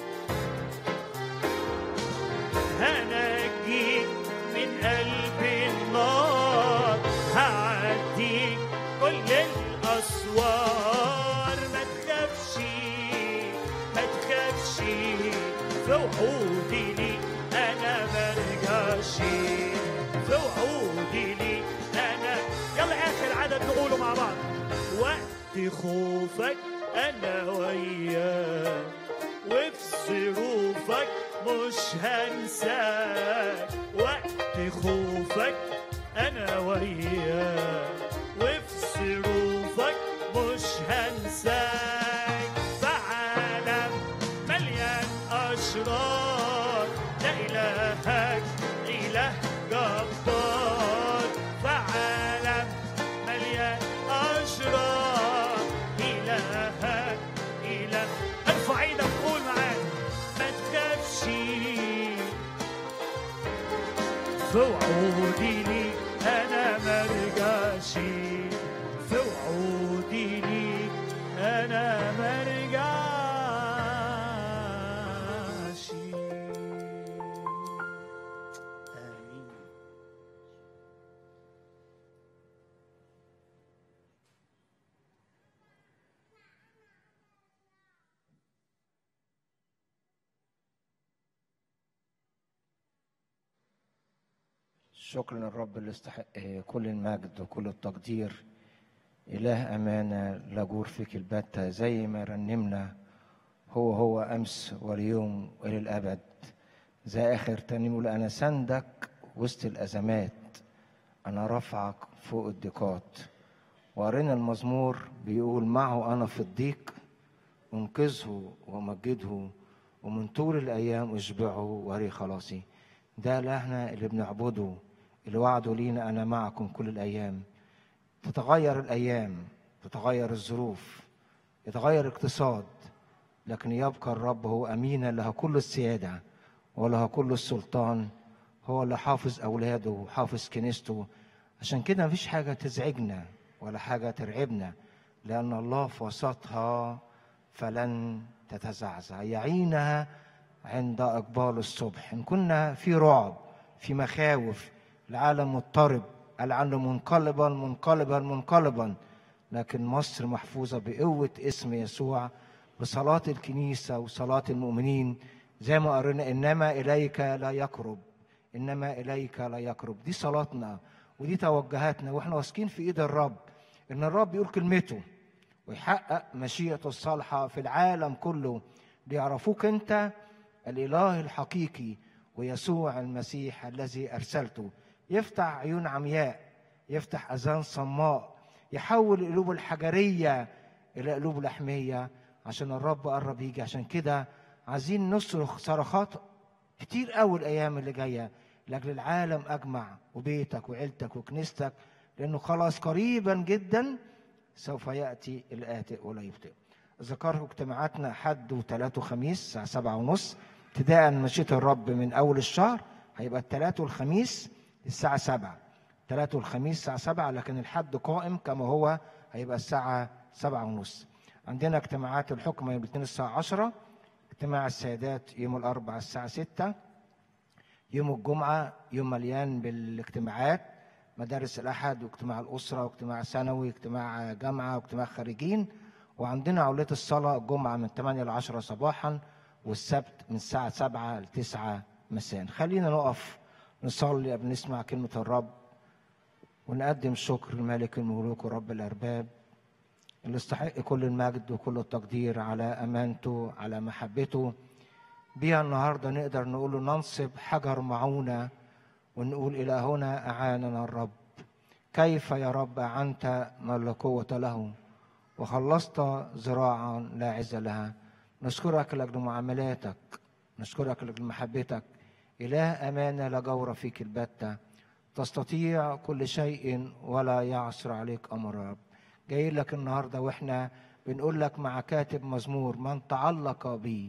انا جيت من قلب النار هعديك كل الاسوار ما تخافش ما تخافش في وعودي ليك انا ما ارجعش في وعودي ليك انا يلا اخر عدد نقوله مع بعض وقت خوفك انا وياك وفي ظروفك مش هنساك وقت خوفك انا وياك وفي ظروفك مش هنساك في عالم مليان اشرار ده الهك اله جبار في عالم مليان اشرار الهك اله ارفع ايدك قول معانا ما تخافش في وعودي لي انا ما ارجعش في وعودي لي انا ما ارجعش امين شكرا للرب اللي يستحق كل المجد وكل التقدير إله أمانة لا جور فيك البتة زي ما رنمنا هو هو أمس واليوم وإلى الأبد زي آخر تاني يقول أنا سندك وسط الأزمات أنا رفعك فوق الضيقات وقرينا المزمور بيقول معه أنا في الضيق أنقذه وأمجده ومن طول الأيام أشبعه وأري خلاصي ده إلهنا اللي بنعبده اللي وعده لينا أنا معكم كل الأيام تتغير الايام تتغير الظروف يتغير الاقتصاد لكن يبقى الرب هو امينا له كل السياده وله كل السلطان هو اللي حافظ اولاده وحافظ كنيسته عشان كده مفيش حاجه تزعجنا ولا حاجه ترعبنا لان الله في وسطها فلن تتزعزع يعينها عند اقبال الصبح ان كنا في رعب في مخاوف العالم مضطرب العالم منقلبا منقلبا منقلبا لكن مصر محفوظه بقوه اسم يسوع بصلاه الكنيسه وصلاه المؤمنين زي ما قرينا انما اليك لا يقرب انما اليك لا يقرب دي صلاتنا ودي توجهاتنا واحنا واثقين في ايد الرب ان الرب يقول كلمته ويحقق مشيئته الصالحه في العالم كله ليعرفوك انت الاله الحقيقي ويسوع المسيح الذي ارسلته يفتح عيون عمياء يفتح اذان صماء يحول القلوب الحجريه الى قلوب لحميه عشان الرب قرب يجي عشان كده عايزين نصرخ صرخات كتير قوي الايام اللي جايه لاجل العالم اجمع وبيتك وعيلتك وكنيستك لانه خلاص قريبا جدا سوف ياتي الاتي ولا يبطئ ذكرت اجتماعاتنا حد وثلاث وخميس الساعه سبعة ونص ابتداء مشيئة الرب من أول الشهر هيبقى الثلاث والخميس الساعة سبعة الثلاث والخميس الساعة سبعة لكن الحد قائم كما هو هيبقى الساعة سبعة ونص عندنا اجتماعات الحكمة يوم الاثنين الساعة عشرة اجتماع السيدات يوم الأربعاء الساعة ستة يوم الجمعة يوم مليان بالاجتماعات مدارس الأحد واجتماع الأسرة واجتماع ثانوي واجتماع جامعة واجتماع خارجين وعندنا عولية الصلاة الجمعة من 8 ل 10 صباحا والسبت من الساعة 7 ل 9 مساء خلينا نقف نصلي قبل نسمع كلمة الرب ونقدم شكر لملك الملوك ورب الأرباب اللي استحق كل المجد وكل التقدير على أمانته على محبته بيها النهاردة نقدر نقول له ننصب حجر معونة ونقول إلى هنا أعاننا الرب كيف يا رب أعنت من لا قوة له وخلصت زراعا لا عز لها نشكرك لاجل معاملاتك نشكرك لاجل محبتك اله امانه لا جور فيك البته تستطيع كل شيء ولا يعصر عليك امر رب جاي لك النهارده واحنا بنقول لك مع كاتب مزمور من تعلق بي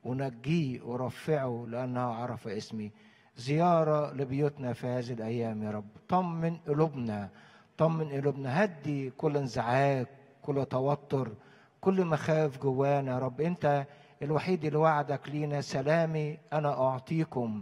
ونجيه ورفعه لانه عرف اسمي زياره لبيوتنا في هذه الايام يا رب طمن قلوبنا طمن قلوبنا هدي كل انزعاج كل توتر كل مخاوف جوانا يا رب انت الوحيد اللي وعدك لينا سلامي انا اعطيكم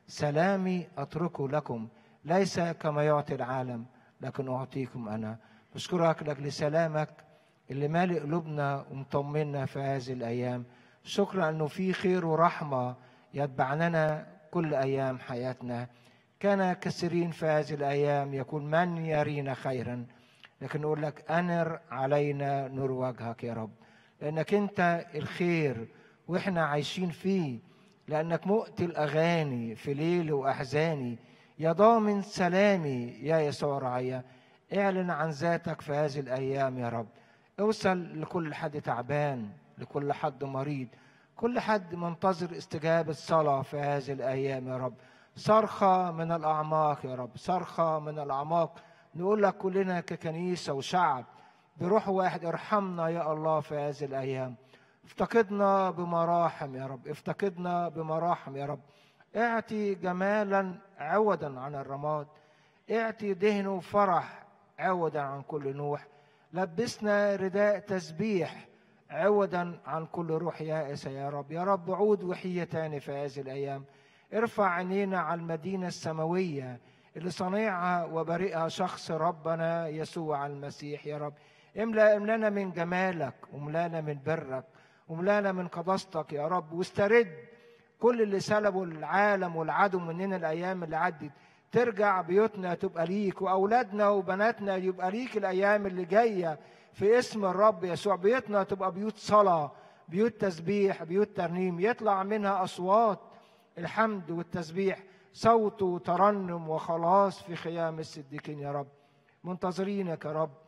سلامي اتركه لكم ليس كما يعطي العالم لكن اعطيكم انا بشكرك لاجل سلامك اللي مالي قلوبنا ومطمنا في هذه الايام شكرا انه في خير ورحمه يتبعننا كل ايام حياتنا كان كثيرين في هذه الايام يقول من يرينا خيرا لكن نقول لك انر علينا نور وجهك يا رب لانك انت الخير واحنا عايشين فيه لانك مؤتي الاغاني في ليل واحزاني يا ضامن سلامي يا يسوع رعيا اعلن عن ذاتك في هذه الايام يا رب اوصل لكل حد تعبان لكل حد مريض كل حد منتظر استجابة صلاة في هذه الأيام يا رب صرخة من الأعماق يا رب صرخة من الأعماق نقول لك كلنا ككنيسة وشعب بروح واحد ارحمنا يا الله في هذه الأيام افتقدنا بمراحم يا رب افتقدنا بمراحم يا رب اعطي جمالا عوضا عن الرماد اعطي دهن وفرح عوضا عن كل نوح لبسنا رداء تسبيح عوضا عن كل روح يائس يا رب يا رب عود وحية تاني في هذه الأيام ارفع عينينا على المدينة السماوية اللي صنيعها وبرئها شخص ربنا يسوع المسيح يا رب املأ املانا من جمالك وملانا من برك وملانا من قداستك يا رب واسترد كل اللي سلبوا العالم والعدو مننا الايام اللي عدت ترجع بيوتنا تبقى ليك واولادنا وبناتنا يبقى ليك الايام اللي جايه في اسم الرب يسوع بيوتنا تبقى بيوت صلاه بيوت تسبيح بيوت ترنيم يطلع منها اصوات الحمد والتسبيح صوت وترنم وخلاص في خيام الصديقين يا رب منتظرينك يا رب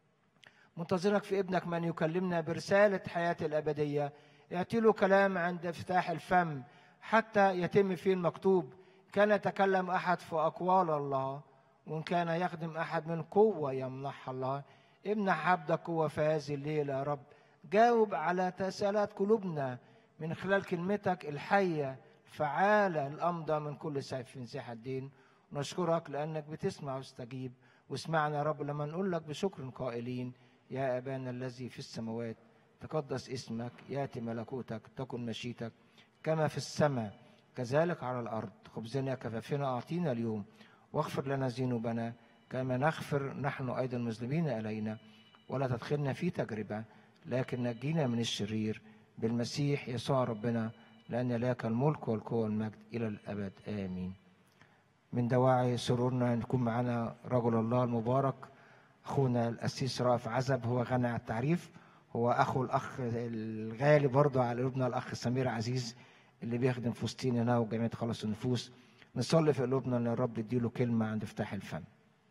منتظرك في ابنك من يكلمنا برسالة حياة الأبدية يأتي له كلام عند افتتاح الفم حتى يتم فيه المكتوب كان يتكلم أحد في أقوال الله وإن كان يخدم أحد من قوة يمنحها الله امنح عبدك قوة في هذه الليلة يا رب جاوب على تساؤلات قلوبنا من خلال كلمتك الحية الفعالة الأمضى من كل سيف من سيح الدين نشكرك لأنك بتسمع وتستجيب واسمعنا يا رب لما نقول لك بشكر قائلين يا أبانا الذي في السماوات تقدس اسمك يأتي ملكوتك تكن مشيتك كما في السماء كذلك على الأرض خبزنا كفافنا أعطينا اليوم واغفر لنا ذنوبنا كما نغفر نحن أيضا المذنبين إلينا ولا تدخلنا في تجربة لكن نجينا من الشرير بالمسيح يسوع ربنا لأن لك الملك والقوة والمجد إلى الأبد آمين من دواعي سرورنا أن يكون معنا رجل الله المبارك أخونا الأسيس رائف عزب هو غني عن التعريف هو أخو الأخ الغالي برضه على قلوبنا الأخ سمير عزيز اللي بيخدم في وسطينا هنا وجمعية خلاص النفوس نصلي في قلوبنا ان الرب يديله كلمه عند افتتاح الفم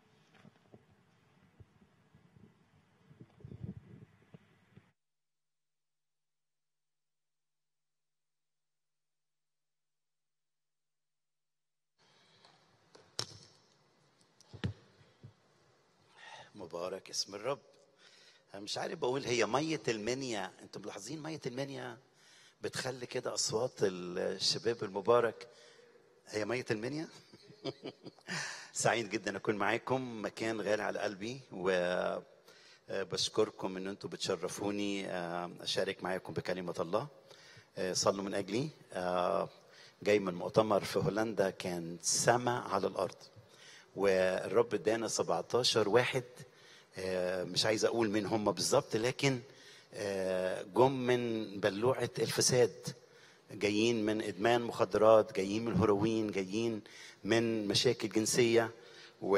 مبارك اسم الرب أنا مش عارف بقول هي مية المنيا انتم ملاحظين مية المنيا بتخلي كده اصوات الشباب المبارك هي مية المنيا سعيد جدا اكون معاكم مكان غالي على قلبي و بشكركم ان انتم بتشرفوني اشارك معاكم بكلمه الله صلوا من اجلي جاي من مؤتمر في هولندا كان سما على الارض والرب ادانا 17 واحد مش عايز اقول مين هم بالظبط لكن جم من بلوعه الفساد جايين من ادمان مخدرات جايين من الهيروين جايين من مشاكل جنسيه و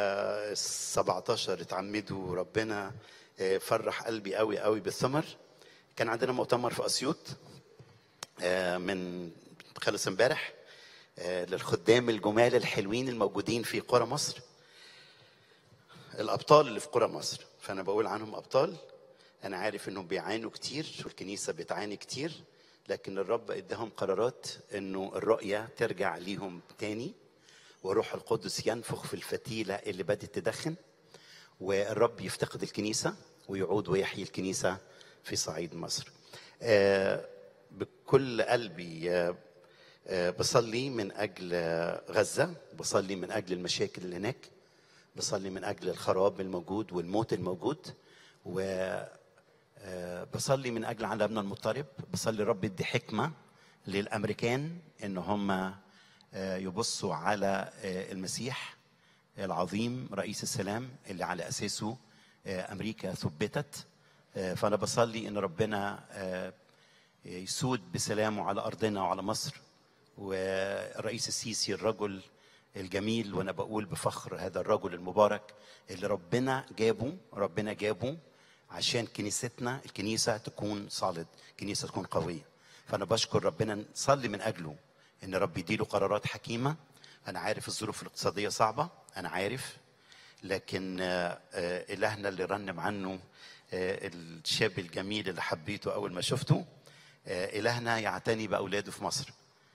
17 اتعمدوا ربنا فرح قلبي قوي قوي بالثمر كان عندنا مؤتمر في اسيوط من خلص امبارح للخدام الجمال الحلوين الموجودين في قرى مصر الابطال اللي في قرى مصر فانا بقول عنهم ابطال انا عارف انهم بيعانوا كتير والكنيسه بتعاني كتير لكن الرب اداهم قرارات انه الرؤيه ترجع ليهم تاني وروح القدس ينفخ في الفتيله اللي بدات تدخن والرب يفتقد الكنيسه ويعود ويحيي الكنيسه في صعيد مصر. آه بكل قلبي آه آه بصلي من اجل غزه، بصلي من اجل المشاكل اللي هناك، بصلي من اجل الخراب الموجود والموت الموجود و بصلي من اجل عالمنا المضطرب بصلي رب يدي حكمه للامريكان ان هم يبصوا على المسيح العظيم رئيس السلام اللي على اساسه امريكا ثبتت فانا بصلي ان ربنا يسود بسلامه على ارضنا وعلى مصر والرئيس السيسي الرجل الجميل وانا بقول بفخر هذا الرجل المبارك اللي ربنا جابه ربنا جابه عشان كنيستنا الكنيسة تكون صالد كنيسة تكون قوية فأنا بشكر ربنا نصلي من أجله إن رب يديله قرارات حكيمة أنا عارف الظروف الاقتصادية صعبة أنا عارف لكن إلهنا اللي رنم عنه الشاب الجميل اللي حبيته أول ما شفته إلهنا يعتني بأولاده في مصر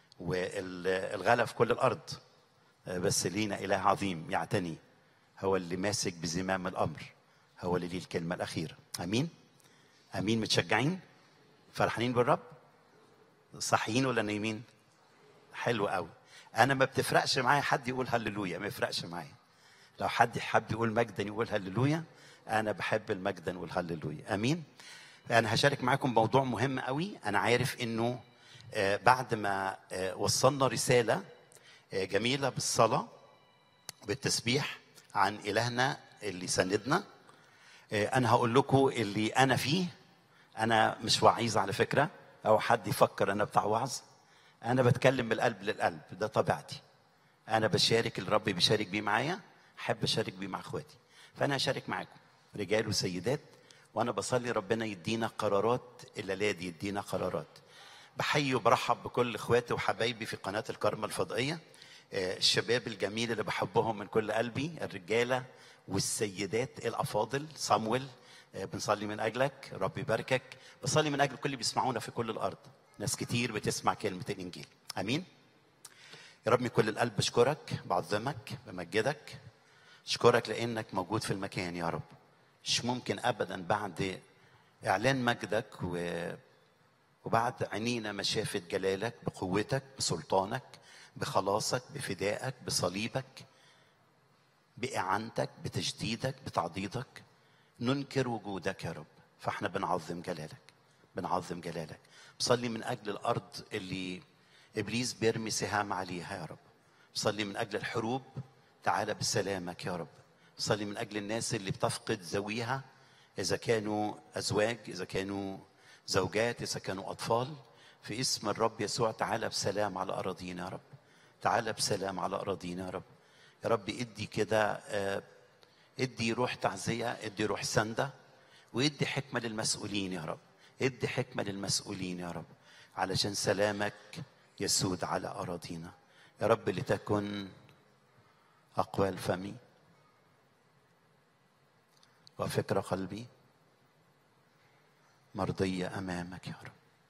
والغلا في كل الأرض بس لينا إله عظيم يعتني هو اللي ماسك بزمام الأمر هو اللي ليه الكلمة الأخيرة أمين أمين متشجعين فرحانين بالرب صحيين ولا نايمين حلو قوي أنا ما بتفرقش معايا حد يقول هللويا ما يفرقش معايا لو حد حب يقول مجدا يقول هللويا أنا بحب المجدا والهللويا أمين أنا هشارك معاكم موضوع مهم قوي أنا عارف إنه بعد ما وصلنا رسالة جميلة بالصلاة بالتسبيح عن إلهنا اللي سندنا انا هقول لكم اللي انا فيه انا مش وعيظ على فكره او حد يفكر انا بتاع وعظ انا بتكلم من القلب للقلب ده طبيعتي انا بشارك اللي ربي بيشارك بيه معايا احب اشارك بيه مع اخواتي فانا هشارك معاكم رجال وسيدات وانا بصلي ربنا يدينا قرارات الليله دي يدينا قرارات بحيي وبرحب بكل اخواتي وحبايبي في قناه الكرمه الفضائيه الشباب الجميل اللي بحبهم من كل قلبي الرجاله والسيدات الافاضل صامويل بنصلي من اجلك رب يباركك بصلي من اجل كل اللي بيسمعونا في كل الارض ناس كتير بتسمع كلمه الانجيل امين يا رب من كل القلب بشكرك بعظمك بمجدك اشكرك لانك موجود في المكان يا رب مش ممكن ابدا بعد اعلان مجدك و... وبعد عينينا ما شافت جلالك بقوتك بسلطانك بخلاصك بفدائك بصليبك بإعانتك بتجديدك بتعضيدك ننكر وجودك يا رب فاحنا بنعظم جلالك بنعظم جلالك بصلي من أجل الأرض اللي إبليس بيرمي سهام عليها يا رب بصلي من أجل الحروب تعالى بسلامك يا رب بصلي من أجل الناس اللي بتفقد ذويها إذا كانوا أزواج إذا كانوا زوجات إذا كانوا أطفال في اسم الرب يسوع تعالى بسلام على أراضينا يا رب تعالى بسلام على أراضينا يا رب يا رب ادي كده آه، ادي روح تعزية ادي روح سندة وادي حكمة للمسؤولين يا رب ادي حكمة للمسؤولين يا رب علشان سلامك يسود على أراضينا يا رب لتكن أقوال فمي وفكر قلبي مرضية أمامك يا رب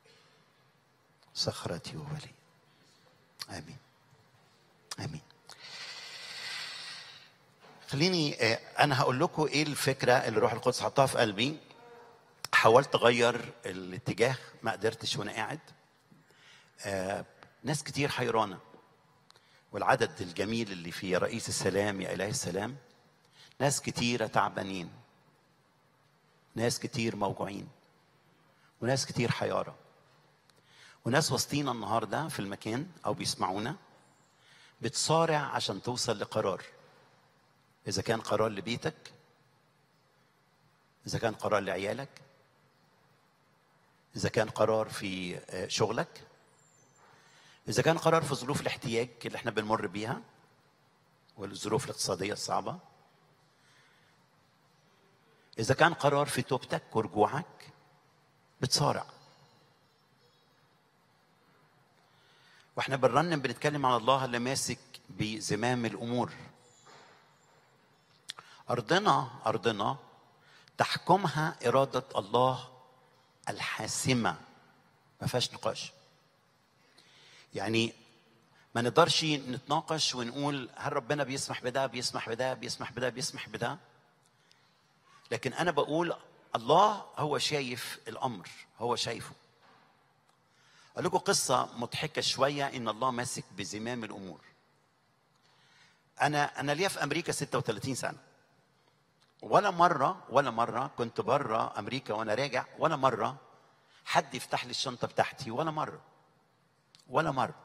صخرتي وولي آمين آمين خليني آه، أنا هقول لكم إيه الفكرة اللي روح القدس حطها في قلبي حاولت أغير الاتجاه ما قدرتش وأنا قاعد آه، ناس كتير حيرانة والعدد الجميل اللي في يا رئيس السلام يا إله السلام ناس كتيرة تعبانين ناس كتير موجوعين وناس كتير حيارة وناس وسطينا النهاردة في المكان أو بيسمعونا بتصارع عشان توصل لقرار إذا كان قرار لبيتك إذا كان قرار لعيالك إذا كان قرار في آه، شغلك إذا كان قرار في ظروف الاحتياج اللي احنا بنمر بيها والظروف الاقتصادية الصعبة إذا كان قرار في توبتك ورجوعك بتصارع واحنا بنرنم بنتكلم عن الله اللي ماسك بزمام الأمور أرضنا أرضنا تحكمها إرادة الله الحاسمة ما فيهاش نقاش يعني ما نقدرش نتناقش ونقول هل ربنا بيسمح بده بيسمح بده بيسمح بده بيسمح بده لكن انا بقول الله هو شايف الامر هو شايفه اقول لكم قصه مضحكه شويه ان الله ماسك بزمام الامور انا انا ليا في امريكا 36 سنه ولا مره ولا مره كنت بره امريكا وانا راجع ولا مره حد يفتح لي الشنطه بتاعتي ولا مره ولا مره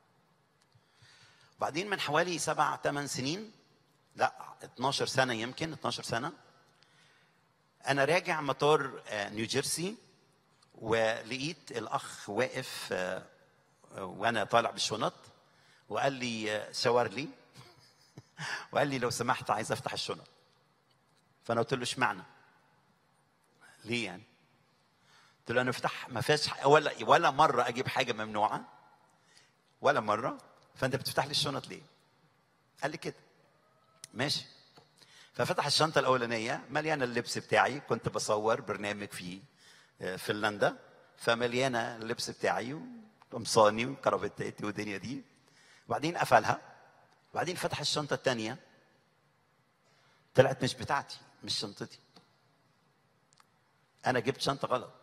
بعدين من حوالي سبع ثمان سنين لا 12 سنه يمكن 12 سنه انا راجع مطار آه، نيوجيرسي ولقيت الاخ واقف آه، آه، وانا طالع بالشنط وقال لي آه، شاور لي وقال لي لو سمحت عايز افتح الشنط فانا قلت له اشمعنى ليه يعني قلت له انا افتح ما فيهاش ح- ولا ولا مره اجيب حاجه ممنوعه ولا مره فانت بتفتح لي الشنط ليه قال لي كده ماشي ففتح الشنطة الأولانية مليانة اللبس بتاعي كنت بصور برنامج في آه، فنلندا فمليانة اللبس بتاعي وقمصاني وكرافتاتي والدنيا دي وبعدين قفلها وبعدين فتح الشنطة الثانية طلعت مش بتاعتي مش شنطتي أنا جبت شنطة غلط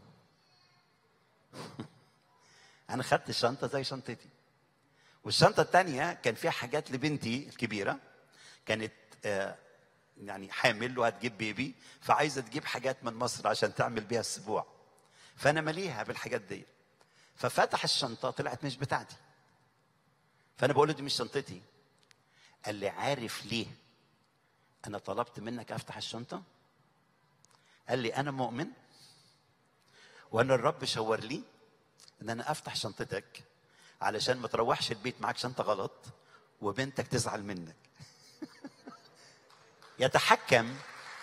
أنا خدت الشنطة زي شنطتي والشنطة الثانية كان فيها حاجات لبنتي الكبيرة كانت آه، يعني حامل وهتجيب بيبي فعايزة تجيب حاجات من مصر عشان تعمل بيها السبوع فأنا مليها بالحاجات دي ففتح الشنطة طلعت مش بتاعتي فأنا بقول له دي مش شنطتي قال لي عارف ليه أنا طلبت منك أفتح الشنطة قال لي أنا مؤمن وأن الرب شاور لي ان انا افتح شنطتك علشان ما تروحش البيت معاك شنطه غلط وبنتك تزعل منك يتحكم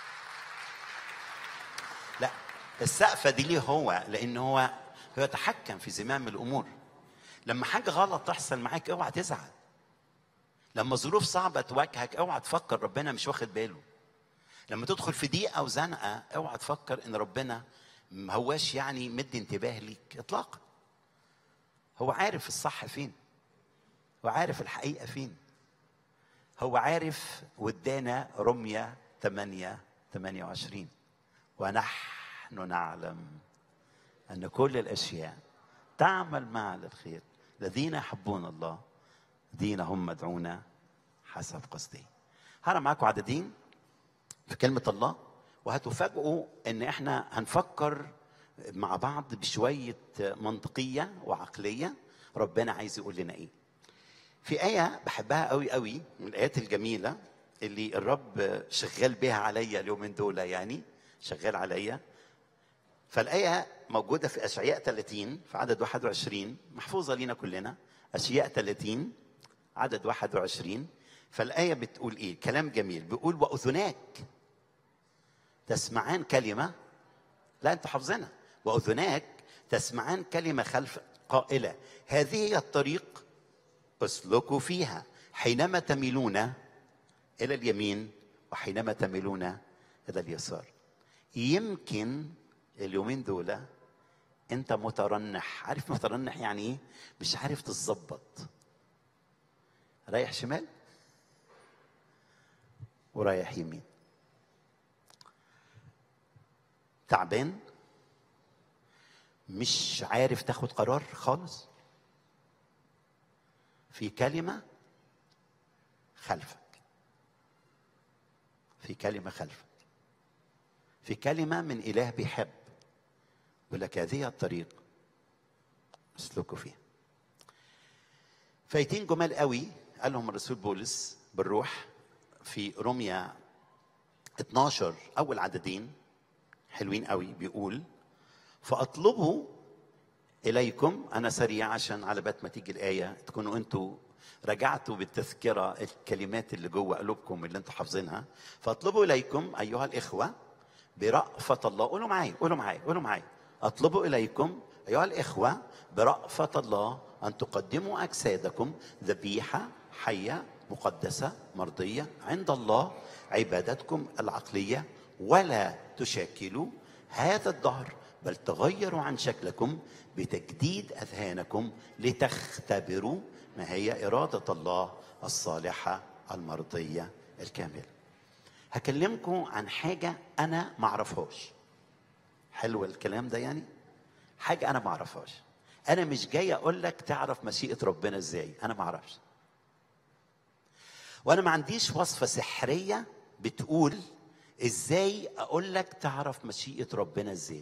لا السقفه دي ليه هو لان هو هو يتحكم في زمام الامور لما حاجه غلط تحصل معاك اوعى تزعل لما ظروف صعبه تواجهك اوعى تفكر ربنا مش واخد باله لما تدخل في ضيقه وزنقه اوعى تفكر ان ربنا ما هواش يعني مدي انتباه ليك اطلاقا هو عارف الصح فين هو عارف الحقيقه فين هو عارف وادانا رمية 8 28 ونحن نعلم أن كل الأشياء تعمل معا للخير الذين يحبون الله الذين هم مدعون حسب قصده هقرا معاكم عددين في كلمة الله وهتفاجئوا ان احنا هنفكر مع بعض بشوية منطقية وعقلية ربنا عايز يقول لنا ايه في آية بحبها قوي قوي من الآيات الجميلة اللي الرب شغال بها عليا اليومين دول يعني شغال عليا فالآية موجودة في أشعياء 30 في عدد 21 محفوظة لينا كلنا أشعياء 30 عدد 21 فالآية بتقول إيه؟ كلام جميل بيقول وأذناك تسمعان كلمة لا أنتوا حافظينها وأذناك تسمعان كلمة خلف قائلة هذه هي الطريق اسلكوا فيها حينما تميلون إلى اليمين وحينما تميلون إلى اليسار يمكن اليومين دول انت مترنح عارف مترنح يعني ايه مش عارف تتظبط رايح شمال ورايح يمين تعبان مش عارف تاخد قرار خالص في كلمة خلفك في كلمة خلفك في كلمة من إله بيحب يقول لك هذه الطريق اسلكوا فيها فايتين جمال قوي قالهم الرسول بولس بالروح في روميا 12 اول عددين حلوين قوي بيقول فاطلبوا اليكم انا سريع عشان على بات ما تيجي الايه تكونوا انتوا رجعتوا بالتذكره الكلمات اللي جوه قلوبكم اللي انتوا حافظينها فاطلبوا اليكم ايها الاخوه برأفة الله قولوا معايا قولوا معايا قولوا معايا اطلبوا اليكم ايها الاخوه برأفة الله ان تقدموا اجسادكم ذبيحه حيه مقدسه مرضيه عند الله عبادتكم العقليه ولا تشاكلوا هذا الدهر بل تغيروا عن شكلكم بتجديد اذهانكم لتختبروا ما هي اراده الله الصالحه المرضيه الكامله هكلمكم عن حاجة أنا ما أعرفهاش حلو الكلام ده يعني حاجة أنا ما أعرفهاش أنا مش جاي أقول لك تعرف مشيئة ربنا إزاي أنا ما أعرفش وأنا ما عنديش وصفة سحرية بتقول إزاي أقول لك تعرف مشيئة ربنا إزاي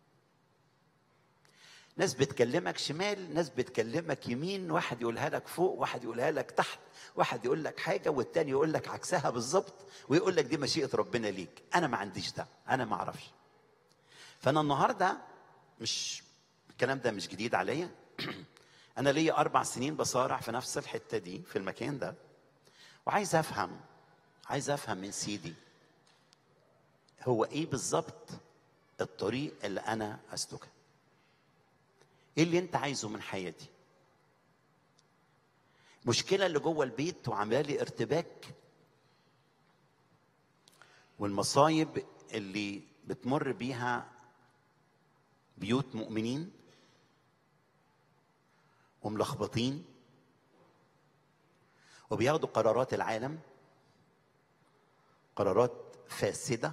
ناس بتكلمك شمال ناس بتكلمك يمين واحد يقولها لك فوق واحد يقولها لك تحت واحد يقول لك حاجة والتاني يقول لك عكسها بالظبط ويقول لك دي مشيئة ربنا ليك أنا ما عنديش ده أنا ما أعرفش فأنا النهاردة مش الكلام ده مش جديد عليا أنا ليا أربع سنين بصارع في نفس الحتة دي في المكان ده وعايز أفهم عايز أفهم من سيدي هو إيه بالظبط الطريق اللي أنا أسلكه ايه اللي انت عايزه من حياتي مشكله اللي جوه البيت وعامله لي ارتباك والمصايب اللي بتمر بيها بيوت مؤمنين وملخبطين وبياخدوا قرارات العالم قرارات فاسده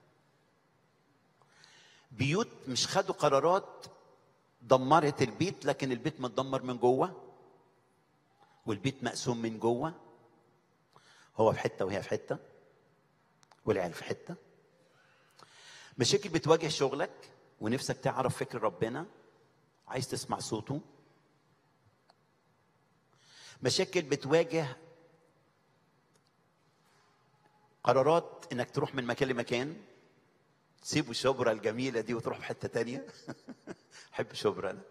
بيوت مش خدوا قرارات دمرت البيت لكن البيت متدمر من جوه والبيت مقسوم من جوه هو في حته وهي في حته والعيال في حته مشاكل بتواجه شغلك ونفسك تعرف فكر ربنا عايز تسمع صوته مشاكل بتواجه قرارات انك تروح من مكان لمكان تسيبوا شبرا الجميله دي وتروح في حته تانية احب شبرا انا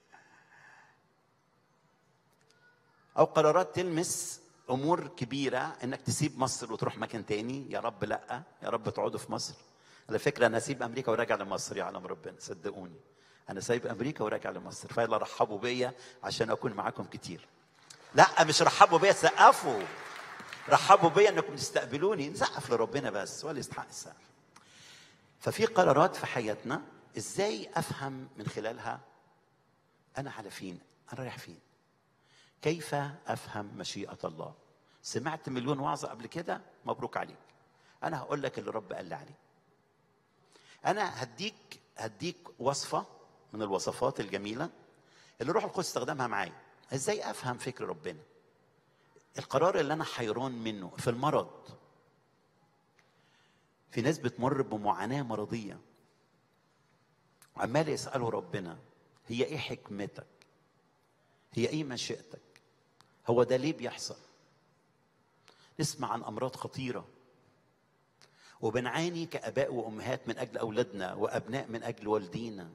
او قرارات تلمس امور كبيره انك تسيب مصر وتروح مكان تاني يا رب لا يا رب تقعدوا في مصر على فكره انا اسيب امريكا وراجع لمصر يعلم ربنا صدقوني انا سايب امريكا وراجع لمصر فيلا رحبوا بيا عشان اكون معاكم كتير لا مش رحبوا بيا سقفوا رحبوا بيا انكم تستقبلوني نسقف لربنا بس ولا يستحق السقف ففي قرارات في حياتنا ازاي افهم من خلالها انا على فين انا رايح فين كيف افهم مشيئه الله سمعت مليون وعظة قبل كده مبروك عليك أنا هقول لك اللي رب قال لي عليه أنا هديك هديك وصفة من الوصفات الجميلة اللي روح القدس استخدمها معايا ازاي افهم فكر ربنا القرار اللي انا حيران منه في المرض في ناس بتمر بمعاناه مرضيه عمال يسالوا ربنا هي ايه حكمتك هي ايه مشيئتك هو ده ليه بيحصل نسمع عن امراض خطيره وبنعاني كاباء وامهات من اجل اولادنا وابناء من اجل والدينا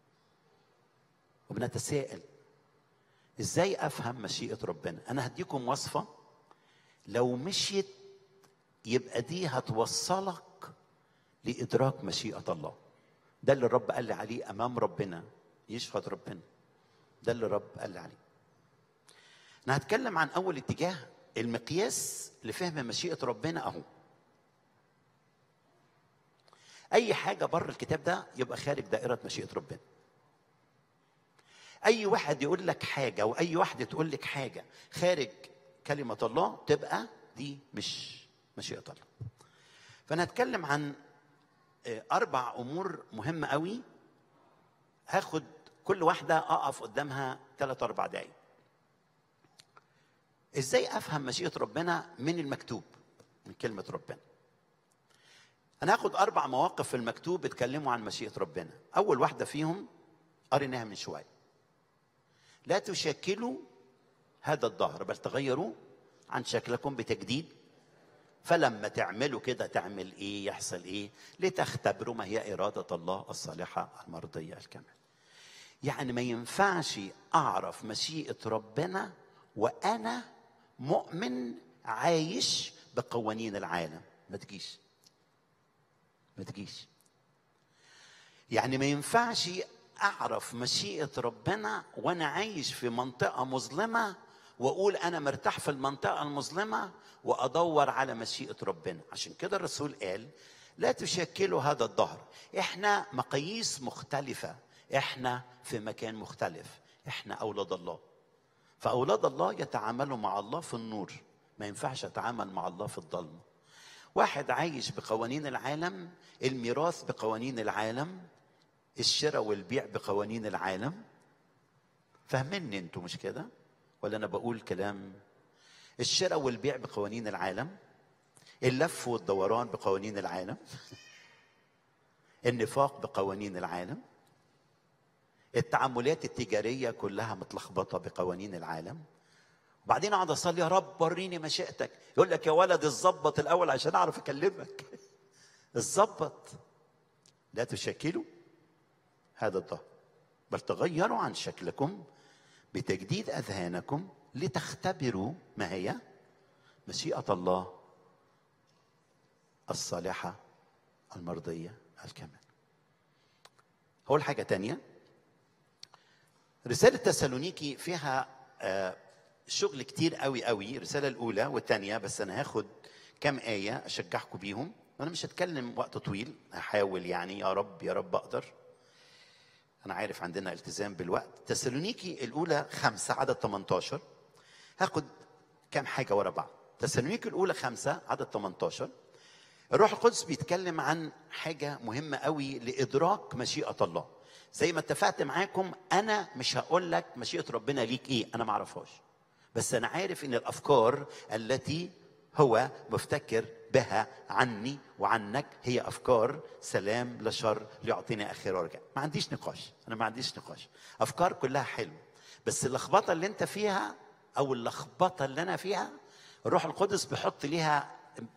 وبنتساءل ازاي افهم مشيئه ربنا انا هديكم وصفه لو مشيت يبقى دي هتوصلك لادراك مشيئه الله ده اللي الرب قال لي عليه امام ربنا يشهد ربنا ده اللي الرب قال لي عليه انا هتكلم عن اول اتجاه المقياس لفهم مشيئه ربنا اهو اي حاجه بره الكتاب ده يبقى خارج دائره مشيئه ربنا اي واحد يقول لك حاجه واي واحده تقول لك حاجه خارج كلمه الله تبقى دي مش مشيئه الله فانا هتكلم عن اربع امور مهمه قوي هاخد كل واحده اقف قدامها ثلاث اربع دقايق ازاي افهم مشيئه ربنا من المكتوب من كلمه ربنا انا هاخد اربع مواقف في المكتوب بيتكلموا عن مشيئه ربنا اول واحده فيهم قريناها من شويه لا تشكلوا هذا الظهر بل تغيروا عن شكلكم بتجديد فلما تعملوا كده تعمل ايه يحصل ايه لتختبروا ما هي اراده الله الصالحه المرضيه الكامله يعني ما ينفعش اعرف مشيئه ربنا وانا مؤمن عايش بقوانين العالم ما تجيش ما تجيش يعني ما ينفعش اعرف مشيئه ربنا وانا عايش في منطقه مظلمه واقول انا مرتاح في المنطقه المظلمه وادور على مشيئه ربنا عشان كده الرسول قال لا تشكلوا هذا الظهر احنا مقاييس مختلفه احنا في مكان مختلف احنا اولاد الله فاولاد الله يتعاملوا مع الله في النور ما ينفعش اتعامل مع الله في الظلمه واحد عايش بقوانين العالم الميراث بقوانين العالم الشراء والبيع بقوانين العالم فاهميني انتوا مش كده ولا انا بقول كلام الشراء والبيع بقوانين العالم اللف والدوران بقوانين العالم النفاق بقوانين العالم التعاملات التجاريه كلها متلخبطه بقوانين العالم وبعدين اقعد اصلي يا رب وريني مشيئتك يقول لك يا ولد الظبط الاول عشان اعرف اكلمك الظبط لا تشكلوا هذا الظهر بل تغيروا عن شكلكم بتجديد اذهانكم لتختبروا ما هي مشيئه الله الصالحه المرضيه الكامله اول حاجه تانية رساله تسالونيكي فيها آه شغل كتير قوي قوي الرساله الاولى والثانيه بس انا هاخد كام ايه اشجعكم بيهم انا مش هتكلم وقت طويل هحاول يعني يا رب يا رب اقدر انا عارف عندنا التزام بالوقت تسالونيكي الاولى خمسة عدد 18 هاخد كام حاجه ورا بعض تسالونيكي الاولى خمسة عدد 18 الروح القدس بيتكلم عن حاجه مهمه قوي لادراك مشيئه الله زي ما اتفقت معاكم انا مش هقول لك مشيئه ربنا ليك ايه انا ما اعرفهاش بس انا عارف ان الافكار التي هو مفتكر بها عني وعنك هي افكار سلام لا شر ليعطيني اخر ورجاء ما عنديش نقاش انا ما عنديش نقاش افكار كلها حلوه بس اللخبطه اللي انت فيها او اللخبطه اللي انا فيها الروح القدس بيحط ليها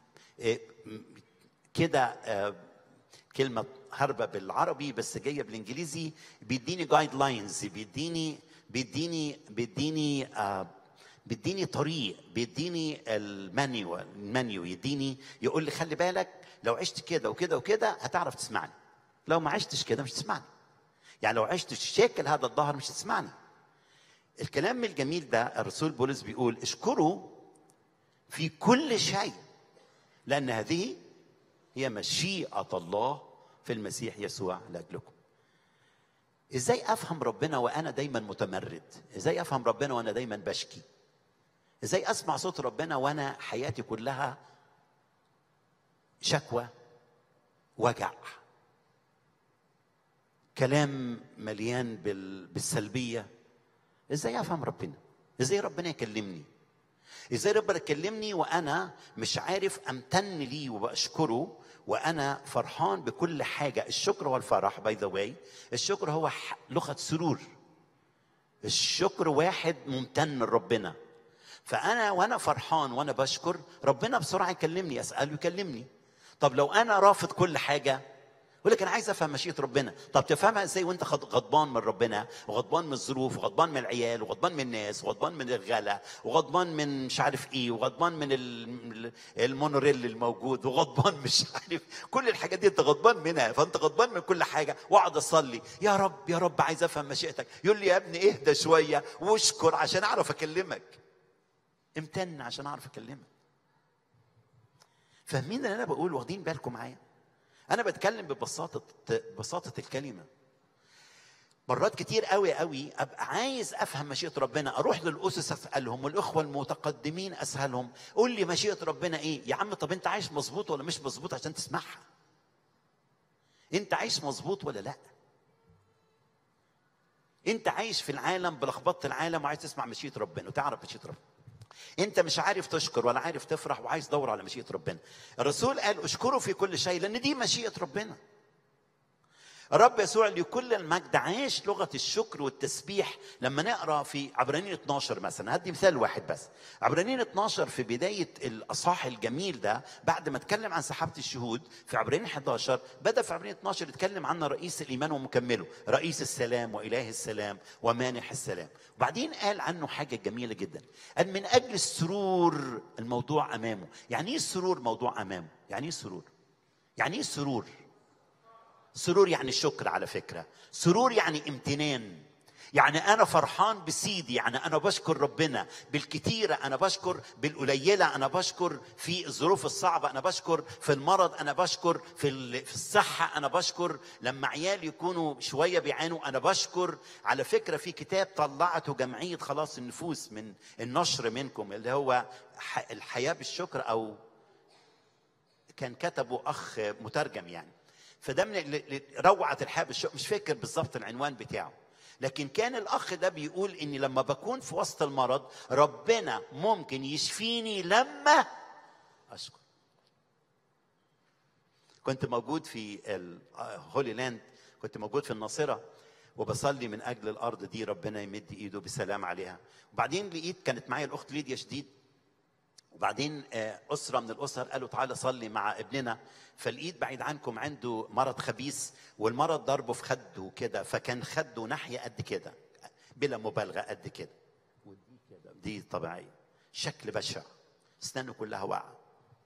كده كلمه هربه بالعربي بس جايه بالانجليزي بيديني جايد لاينز بيديني بيديني بيديني آه بيديني طريق بيديني المانيو المانيو يديني يقول لي خلي بالك لو عشت كده وكده وكده هتعرف تسمعني لو ما عشتش كده مش تسمعني يعني لو عشت شاكل هذا الظهر مش تسمعني الكلام الجميل ده الرسول بولس بيقول اشكروا في كل شيء لان هذه هي مشيئه الله في المسيح يسوع لاجلكم ازاي افهم ربنا وانا دايما متمرد ازاي افهم ربنا وانا دايما بشكي ازاي اسمع صوت ربنا وانا حياتي كلها شكوى وجع كلام مليان بال- بالسلبيه ازاي افهم ربنا ازاي ربنا يكلمني ازاي ربنا يكلمني وانا مش عارف امتن ليه وبشكره وانا فرحان بكل حاجه الشكر هو الفرح باي ذا واي الشكر هو ح- لغه سرور الشكر واحد ممتن لربنا فانا وانا فرحان وانا بشكر ربنا بسرعه يكلمني اساله يكلمني طب لو انا رافض كل حاجه يقول لك انا عايز افهم مشيئه ربنا طب تفهمها ازاي وانت غض- غضبان من ربنا وغضبان من الظروف وغضبان من العيال وغضبان من الناس وغضبان من الغلا وغضبان من مش عارف ايه وغضبان من ال- المونوريل الموجود وغضبان مش عارف كل الحاجات دي انت غضبان منها فانت غضبان من كل حاجه واقعد اصلي يا رب يا رب عايز افهم مشيئتك يقول لي يا ابني اهدى شويه واشكر عشان اعرف اكلمك امتن عشان اعرف اكلمك فاهمين اللي انا بقول واخدين بالكم معايا انا بتكلم ببساطه ببساطه الكلمه مرات كتير قوي قوي ابقى عايز افهم مشيئه ربنا اروح للاسس اسالهم والاخوه المتقدمين اسالهم قول لي مشيئه ربنا ايه يا عم طب انت عايش مظبوط ولا مش مظبوط عشان تسمعها انت عايش مظبوط ولا لا انت عايش في العالم بلخبطه العالم وعايز تسمع مشيئه ربنا وتعرف مشيئه ربنا انت مش عارف تشكر ولا عارف تفرح وعايز تدور على مشيئه ربنا الرسول قال اشكروا في كل شيء لان دي مشيئه ربنا الرب يسوع لكل المجد عاش لغه الشكر والتسبيح لما نقرا في عبرانيين 12 مثلا هدي مثال واحد بس عبرانيين 12 في بدايه الاصحاح الجميل ده بعد ما اتكلم عن سحابه الشهود في عبرانيين 11 بدا في عبرانيين 12 يتكلم عن رئيس الايمان ومكمله رئيس السلام واله السلام ومانح السلام وبعدين قال عنه حاجه جميله جدا قال من اجل السرور الموضوع امامه يعني ايه السرور موضوع امامه يعني ايه السرور يعني ايه السرور سرور يعني شكر على فكرة سرور يعني امتنان يعني أنا فرحان بسيدي يعني أنا بشكر ربنا بالكتيرة أنا بشكر بالقليلة أنا بشكر في الظروف الصعبة أنا بشكر في المرض أنا بشكر في ال- في الصحة أنا بشكر لما عيال يكونوا شوية بيعانوا أنا بشكر على فكرة في كتاب طلعته جمعية خلاص النفوس من النشر منكم اللي هو ح- الحياة بالشكر أو كان كتبه اخ مترجم يعني فده من ال- ال- روعه الحياه بالشكر مش فاكر بالظبط العنوان بتاعه لكن كان الاخ ده بيقول اني لما بكون في وسط المرض ربنا ممكن يشفيني لما اشكر كنت موجود في هولي لاند كنت موجود في الناصره وبصلي من اجل الارض دي ربنا يمد ايده بسلام عليها وبعدين لقيت كانت معايا الاخت ليديا شديد وبعدين آه، أسرة من الأسر قالوا تعالى صلي مع ابننا فلقيت بعيد عنكم عنده مرض خبيث والمرض ضربه في خده كده فكان خده ناحية قد كده بلا مبالغة قد كده ودي كده دي طبيعية شكل بشع أسنانه كلها واقعة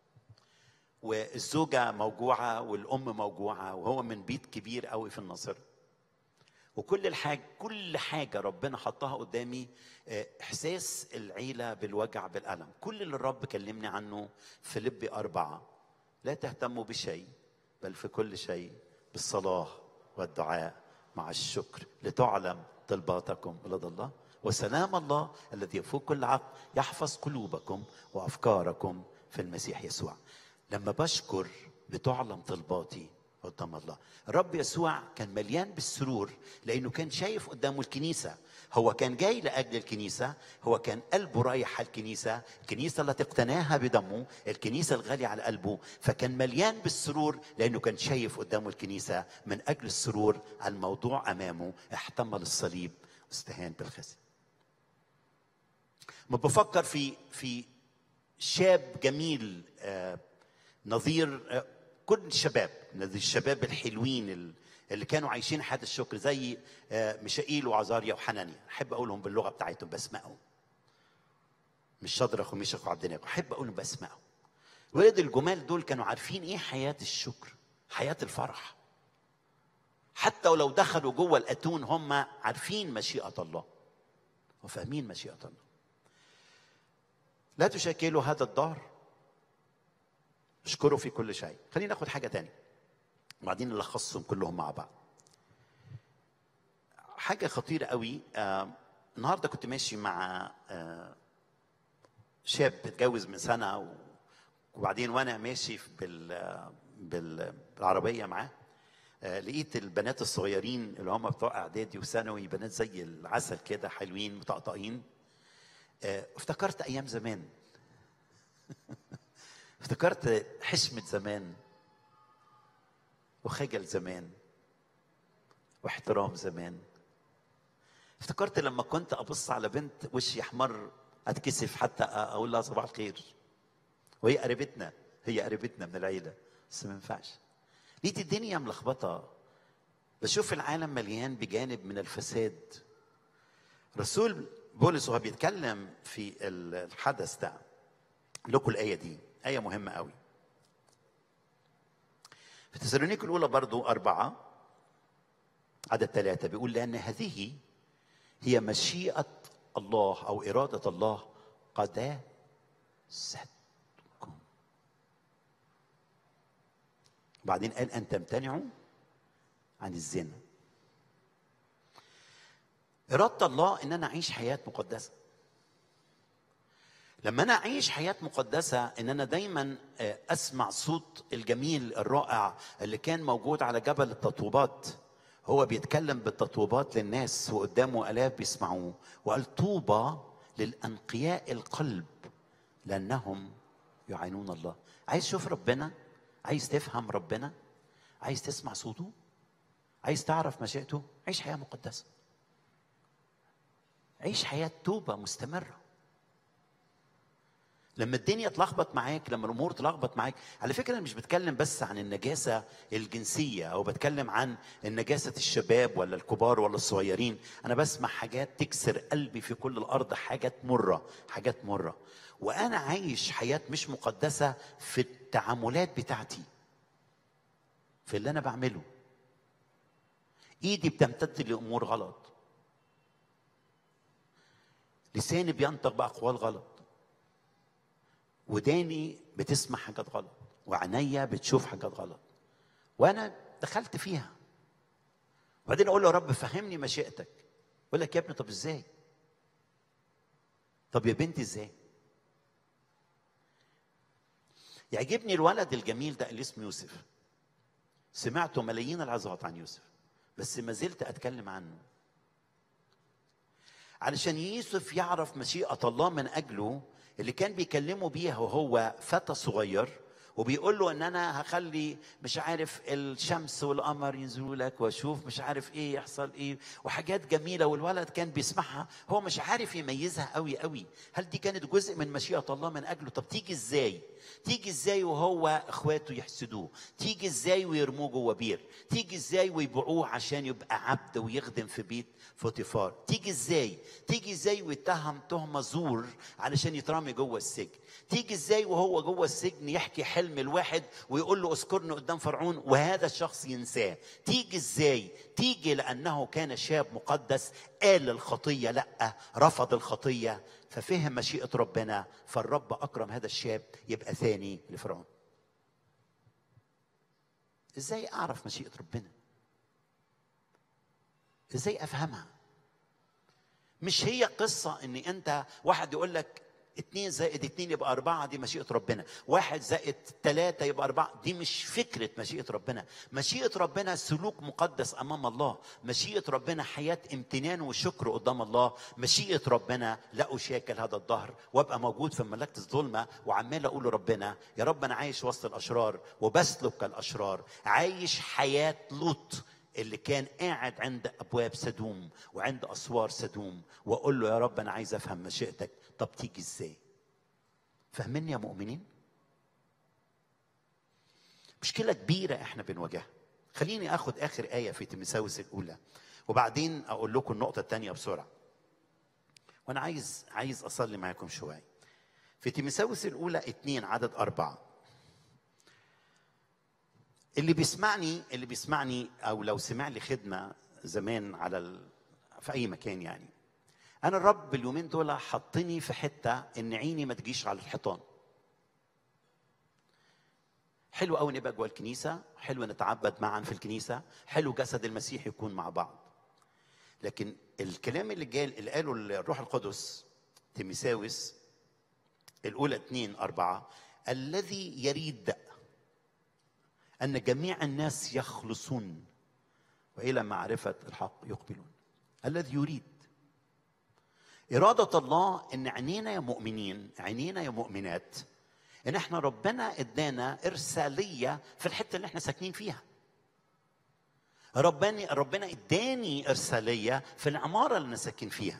والزوجة موجوعة والأم موجوعة وهو من بيت كبير قوي في الناصرة وكل الحاجة كل حاجة ربنا حطها قدامي آه، إحساس العيلة بالوجع بالألم كل اللي الرب كلمني عنه في لبي أربعة لا تهتموا بشيء بل في كل شيء بالصلاة والدعاء مع الشكر لتعلم طلباتكم لدى الله وسلام الله الذي يفوق كل عقل يحفظ قلوبكم وأفكاركم في المسيح يسوع لما بشكر بتعلم طلباتي قدام الله الرب يسوع كان مليان بالسرور لانه كان شايف قدامه الكنيسه هو كان جاي لاجل الكنيسه هو كان قلبه رايح على الكنيسه الكنيسه التي اقتناها بدمه الكنيسه الغاليه على قلبه فكان مليان بالسرور لانه كان شايف قدامه الكنيسه من اجل السرور الموضوع امامه احتمل الصليب واستهان بالخزي ما بفكر في في شاب جميل آه، نظير آه، كل الشباب نظير الشباب الحلوين ال- اللي كانوا عايشين حياه الشكر زي آه، ميشائيل وعزاريا وحنانيا احب اقولهم باللغه بتاعتهم باسمائهم مش شدرخ وميشخ وعبد الناجي احب اقولهم باسمائهم ولاد الجمال دول كانوا عارفين ايه حياه الشكر حياه الفرح حتى ولو دخلوا جوه الاتون هم عارفين مشيئه الله وفاهمين مشيئه الله لا تشاكلوا هذا الدهر اشكروا في كل شيء خلينا ناخد حاجه تانية وبعدين نلخصهم كلهم مع بعض حاجه خطيره قوي آه النهارده كنت ماشي مع آه شاب اتجوز من سنه و... وبعدين وانا ماشي في بال... بال... بالعربيه معاه آه، لقيت البنات الصغيرين اللي هم بتوع اعدادي وثانوي بنات زي العسل كده حلوين مطقطقين آه، افتكرت ايام زمان افتكرت حشمة زمان وخجل زمان واحترام زمان افتكرت لما كنت ابص على بنت وشي احمر اتكسف حتى اقول لها صباح الخير وهي قريبتنا هي قريبتنا من العيله بس ما ينفعش لقيت الدنيا ملخبطه بشوف العالم مليان بجانب من الفساد رسول بولس وهو بيتكلم في الحدث ده لكم الايه دي ايه مهمه قوي في تسالونيك الاولى برضو اربعه عدد ثلاثه بيقول لان هذه هي مشيئه الله او اراده الله قداستكم وبعدين قال ان تمتنعوا عن الزنا إرادة الله إن أنا أعيش حياة مقدسة. لما أنا أعيش حياة مقدسة إن أنا دايما آه، أسمع صوت الجميل الرائع اللي كان موجود على جبل التطوبات هو بيتكلم بالتطوبات للناس وقدامه آلاف بيسمعوه وقال طوبى للأنقياء القلب لأنهم يعينون الله. عايز تشوف ربنا؟ عايز تفهم ربنا؟ عايز تسمع صوته؟ عايز تعرف مشيئته؟ عيش حياة مقدسة. عيش حياة توبة مستمرة لما الدنيا تلخبط معاك لما الامور تلخبط معاك على فكره انا مش بتكلم بس عن النجاسه الجنسيه او بتكلم عن النجاسه الشباب ولا الكبار ولا الصغيرين انا بسمع حاجات تكسر قلبي في كل الارض حاجات مره حاجات مره وانا عايش حياه مش مقدسه في التعاملات بتاعتي في اللي انا بعمله ايدي بتمتد لامور غلط لساني بينطق باقوال غلط وداني بتسمع حاجات غلط وعينيا بتشوف حاجات غلط وانا دخلت فيها وبعدين اقول له يا رب فهمني مشيئتك يقول لك يا ابني طب ازاي طب يا بنتي ازاي يعجبني الولد الجميل ده اللي اسمه يوسف سمعته ملايين العظات عن يوسف بس ما زلت اتكلم عنه علشان يوسف يعرف مشيئة الله من أجله اللي كان بيكلمه بيها وهو فتى صغير وبيقول له ان انا هخلي مش عارف الشمس والقمر ينزلوا لك واشوف مش عارف ايه يحصل ايه وحاجات جميله والولد كان بيسمعها هو مش عارف يميزها قوي قوي هل دي كانت جزء من مشيئه الله من اجله طب تيجي ازاي تيجي ازاي وهو اخواته يحسدوه تيجي ازاي ويرموه جوه بير تيجي ازاي ويبيعوه عشان يبقى عبد ويخدم في بيت فوتيفار تيجي ازاي تيجي ازاي ويتهم تهمه زور علشان يترمي جوه السجن تيجي ازاي وهو جوه السجن يحكي حلم الواحد ويقول له اذكرني قدام فرعون وهذا الشخص ينساه تيجي ازاي تيجي لانه كان شاب مقدس قال الخطيه لا رفض الخطيه ففهم مشيئه ربنا فالرب اكرم هذا الشاب يبقى ثاني لفرعون ازاي اعرف مشيئه ربنا ازاي افهمها مش هي قصة ان انت واحد يقول لك اتنين زائد اتنين يبقى أربعة دي مشيئة ربنا واحد زائد تلاتة يبقى أربعة دي مش فكرة مشيئة ربنا مشيئة ربنا سلوك مقدس أمام الله مشيئة ربنا حياة امتنان وشكر قدام الله مشيئة ربنا لا أشاكل هذا الظهر وأبقى موجود في مملكة الظلمة وعمال أقول لربنا يا رب أنا عايش وسط الأشرار وبسلك كالأشرار عايش حياة لوط اللي كان قاعد عند ابواب سدوم وعند اسوار سدوم واقول له يا رب انا عايز افهم مشيئتك طب تيجي ازاي فاهمين يا مؤمنين مشكله كبيره احنا بنواجهها خليني اخد اخر ايه في تيموثاوس الاولى وبعدين اقول لكم النقطه الثانيه بسرعه وانا عايز عايز اصلي معاكم شويه في تيموثاوس الاولى اتنين عدد اربعه اللي بيسمعني اللي بيسمعني او لو سمع لي خدمه زمان على ال... في اي مكان يعني انا الرب اليومين دول حطني في حته ان عيني ما تجيش على الحيطان حلو قوي نبقى جوه الكنيسه حلو نتعبد معا في الكنيسه حلو جسد المسيح يكون مع بعض لكن الكلام اللي جال اللي قاله الروح القدس تيميساوس الأولى اتنين أربعة الذي يريد أن جميع الناس يخلصون وإلى معرفة الحق يقبلون الذي يريد إرادة الله إن عينينا يا مؤمنين عينينا يا مؤمنات إن إحنا ربنا إدانا إرسالية في الحتة اللي إحنا ساكنين فيها ربنا ربنا إداني إرسالية في العمارة اللي أنا ساكن فيها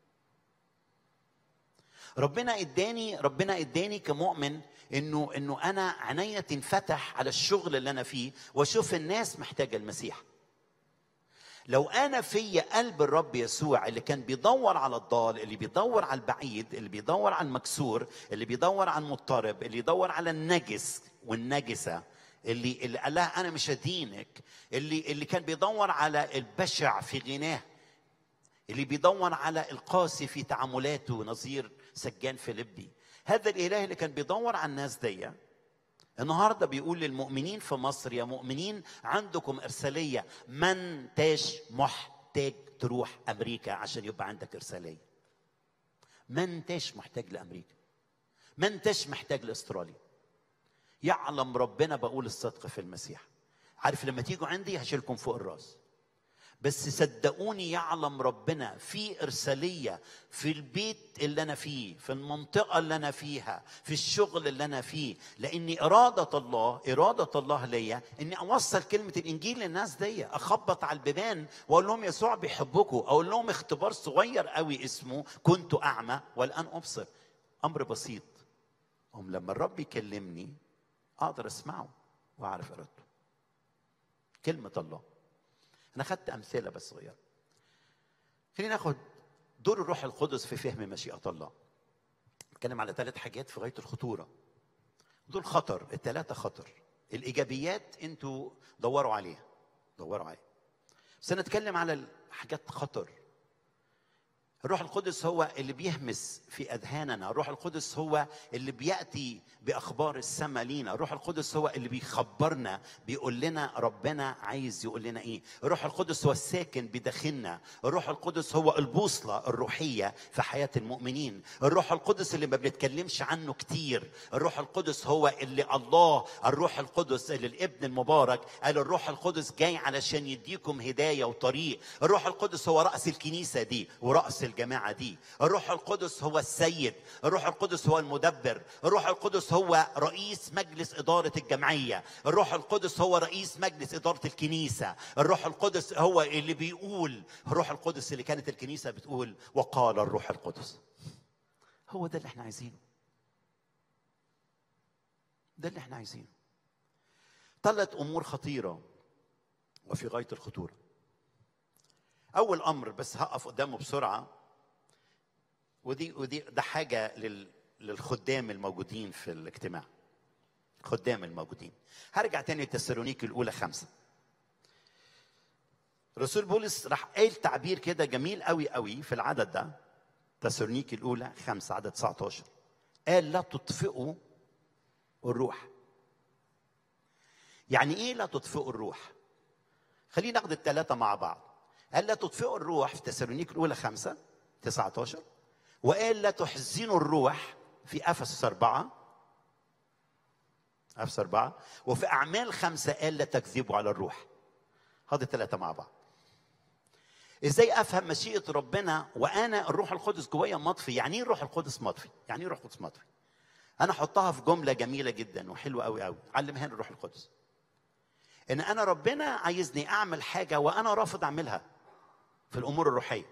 ربنا اداني ربنا اداني كمؤمن انه انه انا عينيا تنفتح على الشغل اللي انا فيه واشوف الناس محتاجه المسيح لو انا في قلب الرب يسوع اللي كان بيدور على الضال اللي بيدور على البعيد اللي بيدور على المكسور اللي بيدور على المضطرب اللي يدور على النجس والنجسه اللي اللي قال لها انا مش هدينك اللي اللي كان بيدور على البشع في غناه اللي بيدور على القاسي في تعاملاته نظير سجان فيليبي هذا الاله اللي كان بيدور على الناس دي النهارده بيقول للمؤمنين في مصر يا مؤمنين عندكم ارساليه ما انتش محتاج تروح امريكا عشان يبقى عندك ارساليه ما انتش محتاج لامريكا ما انتش محتاج لاستراليا يعلم ربنا بقول الصدق في المسيح عارف لما تيجوا عندي هشيلكم فوق الراس بس صدقوني يعلم ربنا في ارساليه في البيت اللي انا فيه في المنطقه اللي انا فيها في الشغل اللي انا فيه لان اراده الله اراده الله ليا اني اوصل كلمه الانجيل للناس دي اخبط على البيبان واقول لهم يسوع بيحبكم اقول لهم اختبار صغير قوي اسمه كنت اعمى والان ابصر امر بسيط هم لما الرب يكلمني اقدر اسمعه واعرف ارادته كلمه الله انا خدت امثله بس صغيره خلينا ناخد دور الروح القدس في فهم مشيئه الله اتكلم على ثلاث حاجات في غايه الخطوره دول خطر الثلاثه خطر الايجابيات انتوا دوروا عليها دوروا عليها بس انا اتكلم على الحاجات خطر الروح القدس هو اللي بيهمس في اذهاننا الروح القدس هو اللي بياتي باخبار السماء لينا الروح القدس هو اللي بيخبرنا بيقول لنا ربنا عايز يقول لنا ايه الروح القدس هو الساكن بداخلنا الروح القدس هو البوصله الروحيه في حياه المؤمنين الروح القدس اللي ما بنتكلمش عنه كتير الروح القدس هو اللي الله الروح القدس اللي الابن المبارك قال الروح القدس جاي علشان يديكم هدايه وطريق الروح القدس هو راس الكنيسه دي وراس الجماعه دي الروح القدس هو السيد الروح القدس هو المدبر الروح القدس هو رئيس مجلس اداره الجمعيه الروح القدس هو رئيس مجلس اداره الكنيسه الروح القدس هو اللي بيقول الروح القدس اللي كانت الكنيسه بتقول وقال الروح القدس هو ده اللي احنا عايزينه ده اللي احنا عايزينه ثلاث امور خطيره وفي غايه الخطوره اول امر بس هقف قدامه بسرعه ودي ودي ده حاجه لل للخدام الموجودين في الاجتماع خدام الموجودين هرجع تاني لتسالونيك الاولى خمسه رسول بولس راح قايل تعبير كده جميل قوي قوي في العدد ده تسالونيك الاولى خمسه عدد 19 قال لا تطفئوا الروح يعني ايه لا تطفئوا الروح خلينا ناخد الثلاثه مع بعض قال لا تطفئوا الروح في تسالونيك الاولى خمسه 19 وقال لا تحزنوا الروح في افسس اربعه افسس اربعه وفي اعمال خمسه قال لا تكذبوا على الروح هذه الثلاثه مع بعض ازاي افهم مشيئه ربنا وانا الروح القدس جوايا مطفي يعني ايه الروح القدس مطفي يعني ايه الروح القدس مطفي انا احطها في جمله جميله جدا وحلوه قوي قوي علمها لي الروح القدس ان انا ربنا عايزني اعمل حاجه وانا رافض اعملها في الامور الروحيه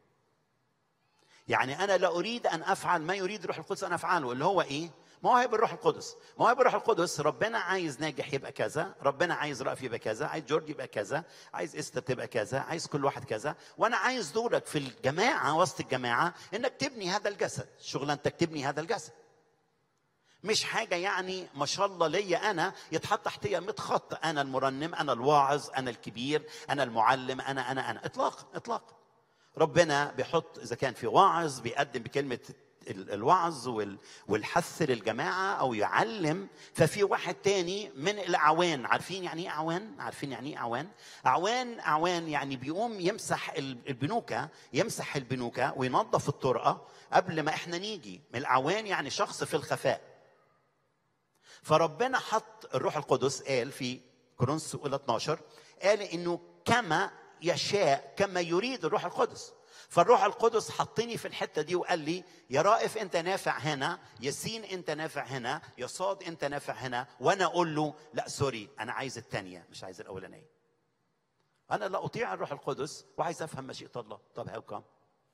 يعني انا لا اريد ان افعل ما يريد الروح القدس ان افعله اللي هو ايه مواهب الروح القدس مواهب الروح القدس ربنا عايز ناجح يبقى كذا ربنا عايز رأف يبقى كذا عايز جورج يبقى كذا عايز استر تبقى كذا عايز كل واحد كذا وانا عايز دورك في الجماعه وسط الجماعه انك تبني هذا الجسد شغلانتك تبني هذا الجسد مش حاجة يعني ما شاء الله ليا أنا يتحط تحتيا 100 خط أنا المرنم أنا الواعظ أنا الكبير أنا المعلم أنا أنا أنا إطلاقا إطلاقا ربنا بيحط إذا كان في واعظ بيقدم بكلمة ال- الوعظ وال- والحث للجماعه او يعلم ففي واحد تاني من الاعوان عارفين يعني ايه اعوان عارفين يعني ايه اعوان اعوان اعوان يعني بيقوم يمسح ال- البنوكه يمسح البنوكه وينظف الطرقه قبل ما احنا نيجي من الاعوان يعني شخص في الخفاء فربنا حط الروح القدس قال في كورنثوس اولى 12 قال انه كما يشاء كما يريد الروح القدس فالروح القدس حطني في الحته دي وقال لي يا رائف انت نافع هنا يا سين انت نافع هنا يا صاد انت نافع هنا وانا اقول له لا سوري انا عايز الثانيه مش عايز الاولانيه انا لا اطيع الروح القدس وعايز افهم مشيئه الله طب هاو كم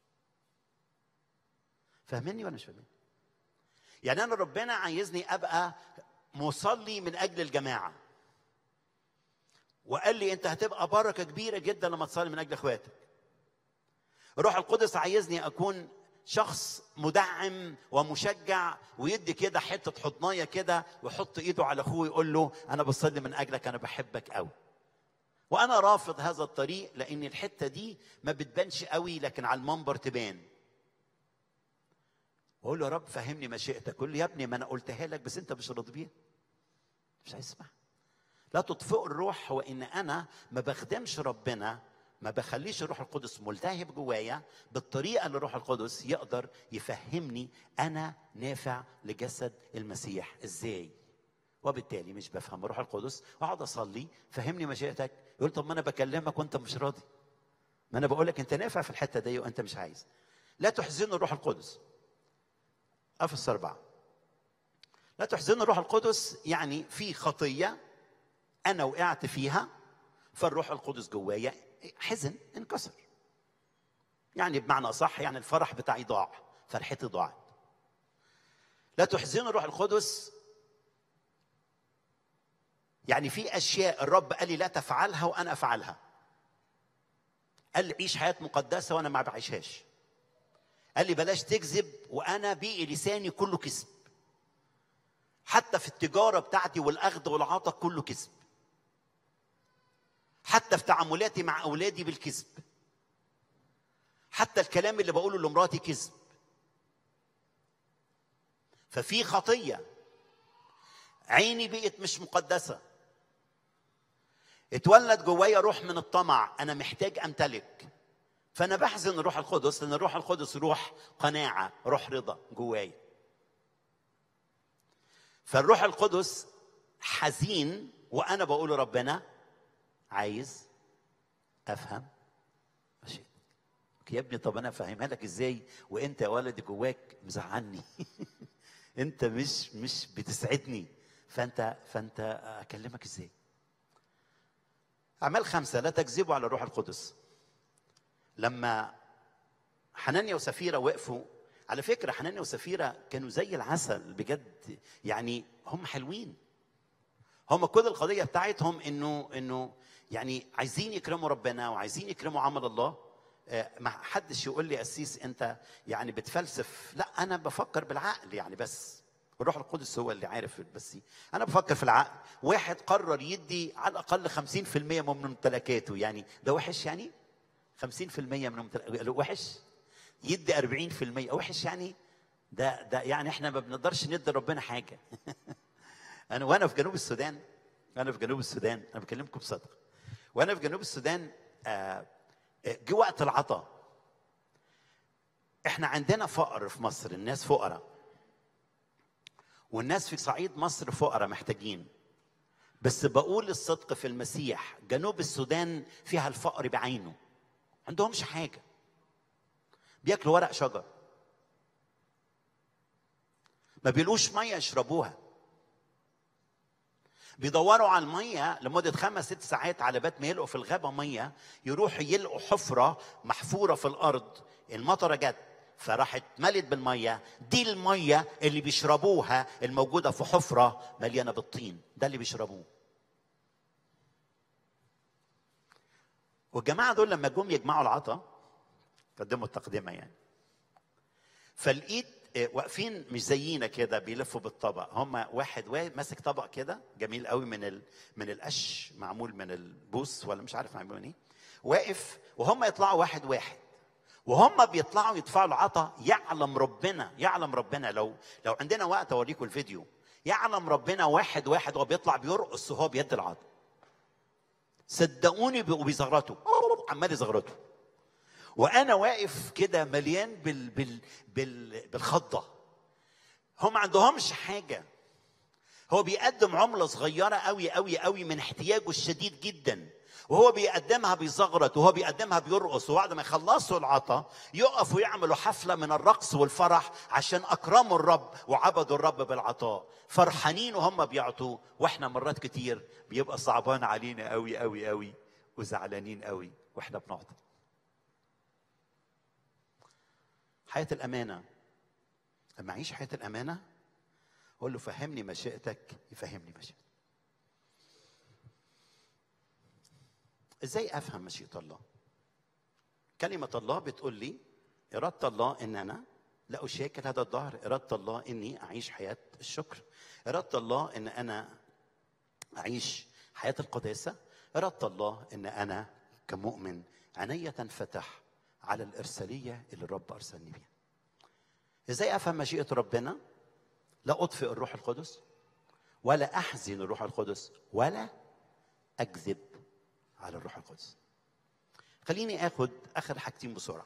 فاهمني ولا مش فاهمين يعني انا ربنا عايزني ابقى مصلي من اجل الجماعه وقال لي انت هتبقى بركه كبيره جدا لما تصلي من اجل اخواتك الروح القدس عايزني اكون شخص مدعم ومشجع ويدي كده حته حضنايه كده ويحط ايده على اخوه ويقول له انا بصلي من اجلك انا بحبك قوي وانا رافض هذا الطريق لان الحته دي ما بتبانش قوي لكن على المنبر تبان واقول له يا رب فهمني مشيئتك يقول لي يا ابني ما انا قلتها لك بس انت مش راضي بيها مش عايز اسمع لا تطفئوا الروح هو ان انا ما بخدمش ربنا ما بخليش الروح القدس ملتهب جوايا بالطريقه اللي الروح القدس يقدر يفهمني انا نافع لجسد المسيح ازاي وبالتالي مش بفهم الروح القدس واقعد اصلي فهمني مشيئتك يقول طب ما انا بكلمك وانت مش راضي ما انا بقول لك انت نافع في الحته دي وانت مش عايز لا تحزنوا الروح القدس افس اربعه لا تحزنوا الروح القدس يعني في خطيه انا وقعت فيها فالروح القدس جوايا حزن انكسر يعني بمعنى صح يعني الفرح بتاعي ضاع فرحتي ضاعت لا تحزنوا الروح القدس يعني في اشياء الرب قال لي لا تفعلها وانا افعلها قال لي عيش حياه مقدسه وانا ما بعيشهاش قال لي بلاش تكذب وانا بيئي لساني كله كذب حتى في التجاره بتاعتي والاخذ والعطاء كله كذب حتى في تعاملاتي مع اولادي بالكذب حتى الكلام اللي بقوله لمراتي كذب ففي خطيه عيني بقت مش مقدسه اتولد جوايا روح من الطمع انا محتاج امتلك فانا بحزن الروح القدس لان الروح القدس روح قناعه روح رضا جوايا فالروح القدس حزين وانا بقول ربنا عايز افهم ماشي يا ابني طب انا افهمها لك ازاي وانت يا ولدي جواك مزعلني انت مش مش بتسعدني فانت فانت اكلمك ازاي اعمال خمسه لا تكذبوا على الروح القدس لما حنانيا وسفيرة وقفوا على فكرة حنانيا وسفيرة كانوا زي العسل بجد يعني هم حلوين هم كل القضية بتاعتهم انه انه يعني عايزين يكرموا ربنا وعايزين يكرموا عمل الله آه، ما حدش يقول لي قسيس انت يعني بتفلسف لا انا بفكر بالعقل يعني بس الروح القدس هو اللي عارف بس انا بفكر في العقل واحد قرر يدي على الاقل 50% من ممتلكاته يعني ده وحش يعني 50% من ممتلك... وحش يدي 40% وحش يعني ده ده يعني احنا ما بنقدرش ندي ربنا حاجه انا وانا في جنوب السودان انا في جنوب السودان انا بكلمكم بصدق وانا في جنوب السودان آه، آه، جه وقت العطاء احنا عندنا فقر في مصر الناس فقراء والناس في صعيد مصر فقراء محتاجين بس بقول الصدق في المسيح جنوب السودان فيها الفقر بعينه عندهمش حاجة بياكلوا ورق شجر ما بيلقوش مية يشربوها بيدوروا على المية لمدة خمس ست ساعات على بات ما يلقوا في الغابة مية يروحوا يلقوا حفرة محفورة في الأرض المطرة جت فراحت ملت بالمية دي المية اللي بيشربوها الموجودة في حفرة مليانة بالطين ده اللي بيشربوه والجماعة دول لما جم يجمعوا العطا قدموا التقدمة يعني فلقيت آه، واقفين مش زينا كده بيلفوا بالطبق هم واحد واحد ماسك طبق كده جميل قوي من ال... من القش معمول من البوس ولا مش عارف معمول من ايه واقف وهم يطلعوا واحد واحد وهم بيطلعوا يدفعوا العطا يعلم ربنا يعلم ربنا لو لو عندنا وقت اوريكم الفيديو يعلم ربنا واحد واحد وهو بيطلع بيرقص وهو بيد العطا صدقوني بيبقوا بيزغرطوا عمال يزغرطوا وانا واقف كده مليان بال بال بال بالخضه هم ما عندهمش حاجه هو بيقدم عمله صغيره قوي قوي قوي من احتياجه الشديد جدا وهو بيقدمها بيزغرط وهو بيقدمها بيرقص وبعد ما يخلصوا العطا يقفوا يعملوا حفله من الرقص والفرح عشان اكرموا الرب وعبدوا الرب بالعطاء فرحانين وهم بيعطوا واحنا مرات كتير بيبقى صعبان علينا قوي قوي قوي وزعلانين قوي واحنا بنعطي حياه الامانه لما اعيش حياه الامانه اقول له فهمني مشيئتك يفهمني مشيئتك ازاي افهم مشيئه الله كلمه الله بتقول لي اراده الله ان انا لا اشاكل هذا الظهر اراده الله اني اعيش حياه الشكر اراده الله ان انا اعيش حياه القداسه اراده الله ان انا كمؤمن عيني تنفتح على الارساليه اللي الرب ارسلني بيها ازاي افهم مشيئه ربنا لا اطفئ الروح القدس ولا احزن الروح القدس ولا اكذب على الروح القدس خليني اخد اخر حاجتين بسرعه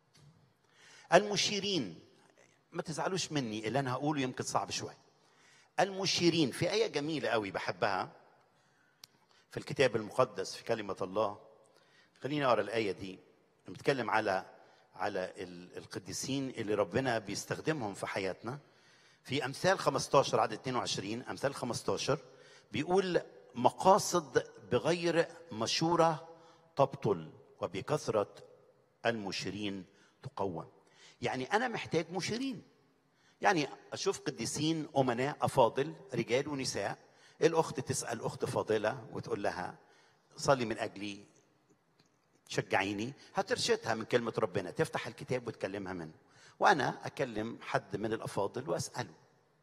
المشيرين ما تزعلوش مني اللي انا هقوله يمكن صعب شويه المشيرين في ايه جميله قوي بحبها في الكتاب المقدس في كلمه الله خليني اقرا الايه دي بتكلم على على القديسين اللي ربنا بيستخدمهم في حياتنا في امثال 15 عدد 22 امثال 15 بيقول مقاصد بغير مشوره تبطل وبكثره المشيرين تقوم يعني انا محتاج مشيرين يعني اشوف قديسين امناء افاضل رجال ونساء الاخت تسال اخت فاضله وتقول لها صلي من اجلي شجعيني هترشدها من كلمه ربنا تفتح الكتاب وتكلمها منه وانا اكلم حد من الافاضل واساله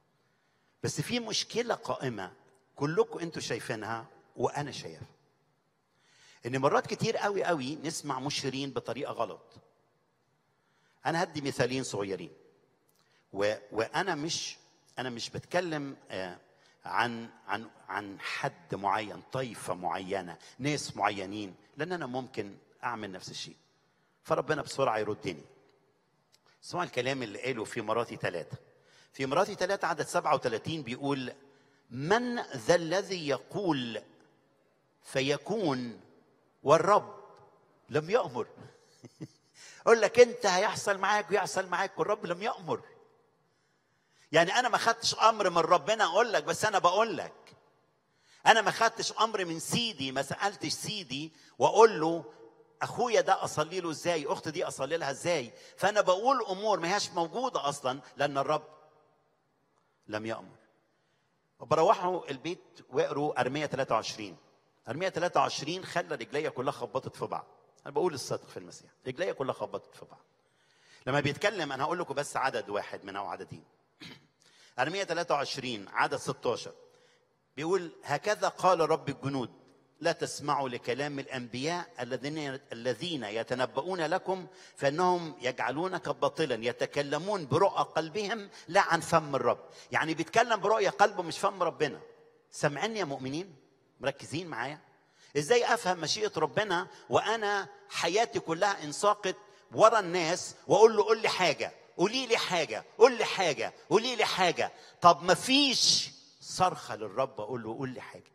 بس في مشكله قائمه كلكم انتوا شايفينها وانا شايفها ان مرات كتير قوي قوي نسمع مشيرين بطريقه غلط انا هدي مثالين صغيرين و... وانا مش انا مش بتكلم آه عن عن عن حد معين طائفه معينه ناس معينين لان انا ممكن اعمل نفس الشيء فربنا بسرعه يردني اسمعوا الكلام اللي قاله في مراتي ثلاثة في مراتي ثلاثة عدد 37 بيقول من ذا الذي يقول فيكون والرب لم يأمر اقول لك انت هيحصل معاك ويحصل معاك والرب لم يأمر يعني انا ما خدتش امر من ربنا اقول لك بس انا بقول لك انا ما خدتش امر من سيدي ما سالتش سيدي واقول له اخويا ده اصلي له ازاي اختي دي اصلي لها ازاي فانا بقول امور ما هياش موجوده اصلا لان الرب لم يامر وبروحوا البيت واقروا ارميه 23 ارميه 23 خلى رجليا كلها خبطت في بعض انا بقول الصدق في المسيح رجليا كلها خبطت في بعض لما بيتكلم انا هقول لكم بس عدد واحد من او عددين ارميه 23 عدد 16 بيقول هكذا قال رب الجنود لا تسمعوا لكلام الانبياء الذين الذين يتنبؤون لكم فانهم يجعلونك باطلا يتكلمون برؤى قلبهم لا عن فم الرب يعني بيتكلم برؤية قلبه مش فم ربنا سامعيني يا مؤمنين مركزين معايا ازاي افهم مشيئه ربنا وانا حياتي كلها انساقت ورا الناس واقول له قول لي حاجه قولي لي حاجه قول لي حاجه قولي لي حاجه طب ما فيش صرخه للرب اقول له قول لي حاجه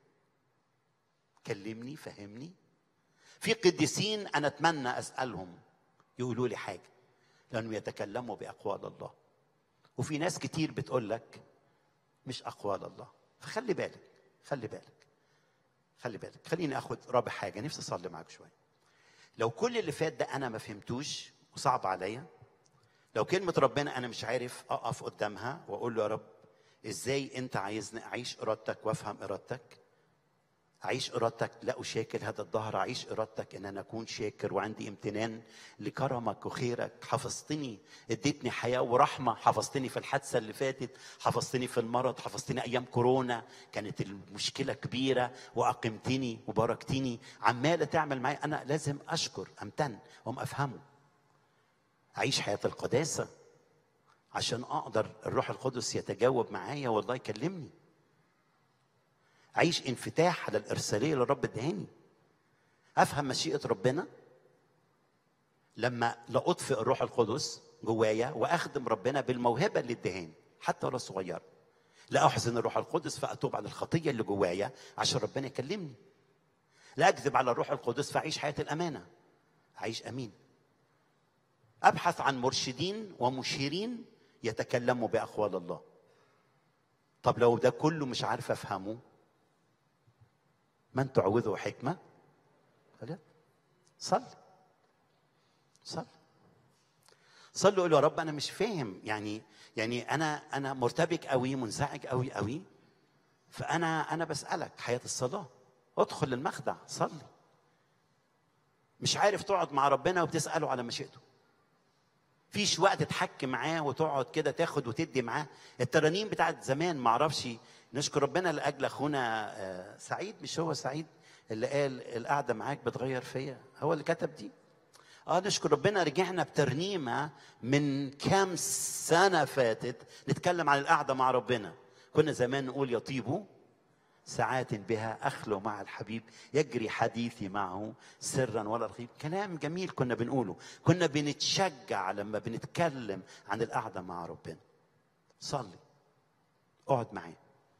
كلمني فهمني في قديسين انا اتمنى اسالهم يقولوا لي حاجه لانهم يتكلموا باقوال الله وفي ناس كتير بتقول لك مش اقوال الله فخلي بالك خلي بالك خلي بالك خليني اخد رابع حاجه نفسي اصلي معاك شويه لو كل اللي فات ده انا ما فهمتوش وصعب عليا لو كلمه ربنا انا مش عارف اقف قدامها واقول له يا رب ازاي انت عايزني اعيش ارادتك وافهم ارادتك أعيش إرادتك لا أشاكل هذا الظهر أعيش إرادتك إن أنا أكون شاكر وعندي امتنان لكرمك وخيرك حفظتني اديتني حياة ورحمة حفظتني في الحادثة اللي فاتت حفظتني في المرض حفظتني أيام كورونا كانت المشكلة كبيرة وأقمتني وباركتني عمالة تعمل معي أنا لازم أشكر أمتن وأم أفهمه اعيش حياه القداسه عشان اقدر الروح القدس يتجاوب معايا والله يكلمني اعيش انفتاح على الارساليه اللي الرب اداني افهم مشيئه ربنا لما لا اطفئ الروح القدس جوايا واخدم ربنا بالموهبه اللي ادهاني حتى ولو صغيره لا احزن الروح القدس فاتوب عن الخطيه اللي جوايا عشان ربنا يكلمني لا اكذب على الروح القدس فاعيش حياه الامانه اعيش امين ابحث عن مرشدين ومشيرين يتكلموا باقوال الله طب لو ده كله مش عارف افهمه من تعوذه حكمه خلاص صل صل صلوا قولوا يا رب انا مش فاهم يعني يعني انا انا مرتبك قوي منزعج قوي قوي فانا انا بسالك حياه الصلاه ادخل المخدع صلي مش عارف تقعد مع ربنا وبتساله على مشيئته فيش وقت تحكي معاه وتقعد كده تاخد وتدي معاه الترانيم بتاعت زمان ما اعرفش نشكر ربنا لاجل اخونا آه، سعيد مش هو سعيد اللي قال القعده معاك بتغير فيا هو اللي كتب دي اه نشكر ربنا رجعنا بترنيمه من كام سنه فاتت نتكلم عن القعده مع ربنا كنا زمان نقول يطيب ساعات بها اخلو مع الحبيب يجري حديثي معه سرا ولا رغيب كلام جميل كنا بنقوله كنا بنتشجع لما بنتكلم عن القعده مع ربنا صلي اقعد معاه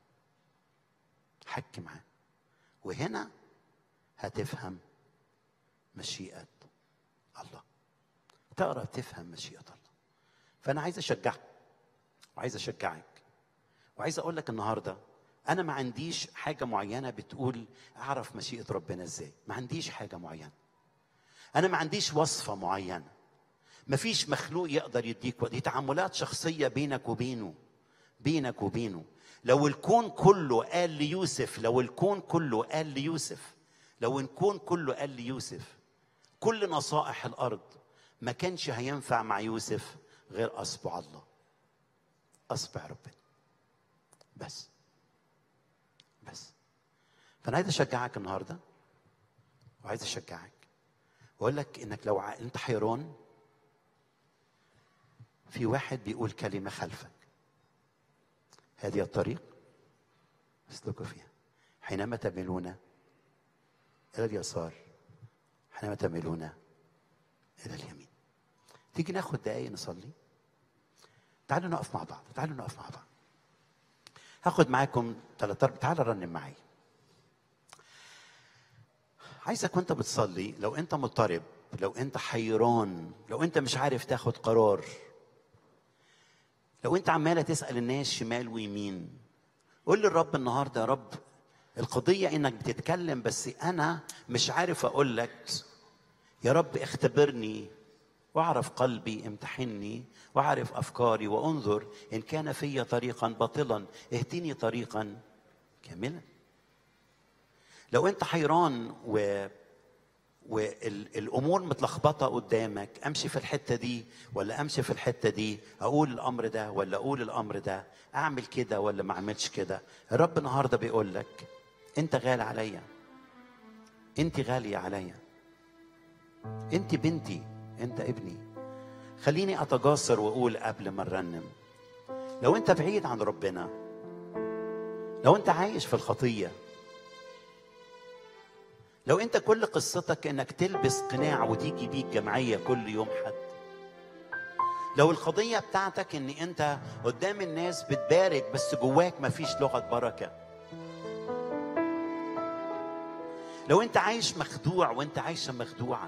حكي معاه وهنا هتفهم مشيئه الله تقرا تفهم مشيئه الله فانا عايز اشجعك وعايز اشجعك وعايز اقول لك النهارده انا ما عنديش حاجه معينه بتقول اعرف مشيئه ربنا ازاي ما عنديش حاجه معينه انا ما عنديش وصفه معينه ما فيش مخلوق يقدر يديك دي تعاملات شخصيه بينك وبينه بينك وبينه لو الكون كله قال ليوسف لو الكون كله قال ليوسف لو الكون كله قال ليوسف كل نصائح الارض ما كانش هينفع مع يوسف غير اصبع الله اصبع ربنا بس بس فانا عايز اشجعك النهارده وعايز اشجعك واقول لك انك لو ع... انت حيران في واحد بيقول كلمه خلفك هذه الطريق اسلكوا فيها حينما تميلون الى اليسار حينما تميلون الى اليمين تيجي ناخد دقايق نصلي تعالوا نقف مع بعض تعالوا نقف مع بعض هاخد معاكم ثلاث اربع تعالى رنم معايا عايزك وانت بتصلي لو انت مضطرب لو انت حيران لو انت مش عارف تاخد قرار لو انت عماله تسال الناس شمال ويمين قول للرب النهارده يا رب القضيه انك بتتكلم بس انا مش عارف اقول لك يا رب اختبرني واعرف قلبي امتحني واعرف افكاري وانظر ان كان في طريقا باطلا اهدني طريقا كاملا لو انت حيران و والامور متلخبطه قدامك امشي في الحته دي ولا امشي في الحته دي اقول الامر ده ولا اقول الامر ده اعمل كده ولا ما اعملش كده الرب النهارده بيقول لك انت غالي عليا انت غاليه عليا انت بنتي انت ابني خليني اتجاسر واقول قبل ما نرنم لو انت بعيد عن ربنا لو انت عايش في الخطيه لو انت كل قصتك انك تلبس قناع وتيجي بيك جمعيه كل يوم حد لو القضيه بتاعتك ان انت قدام الناس بتبارك بس جواك مفيش لغه بركه لو انت عايش مخدوع وانت عايشه مخدوعه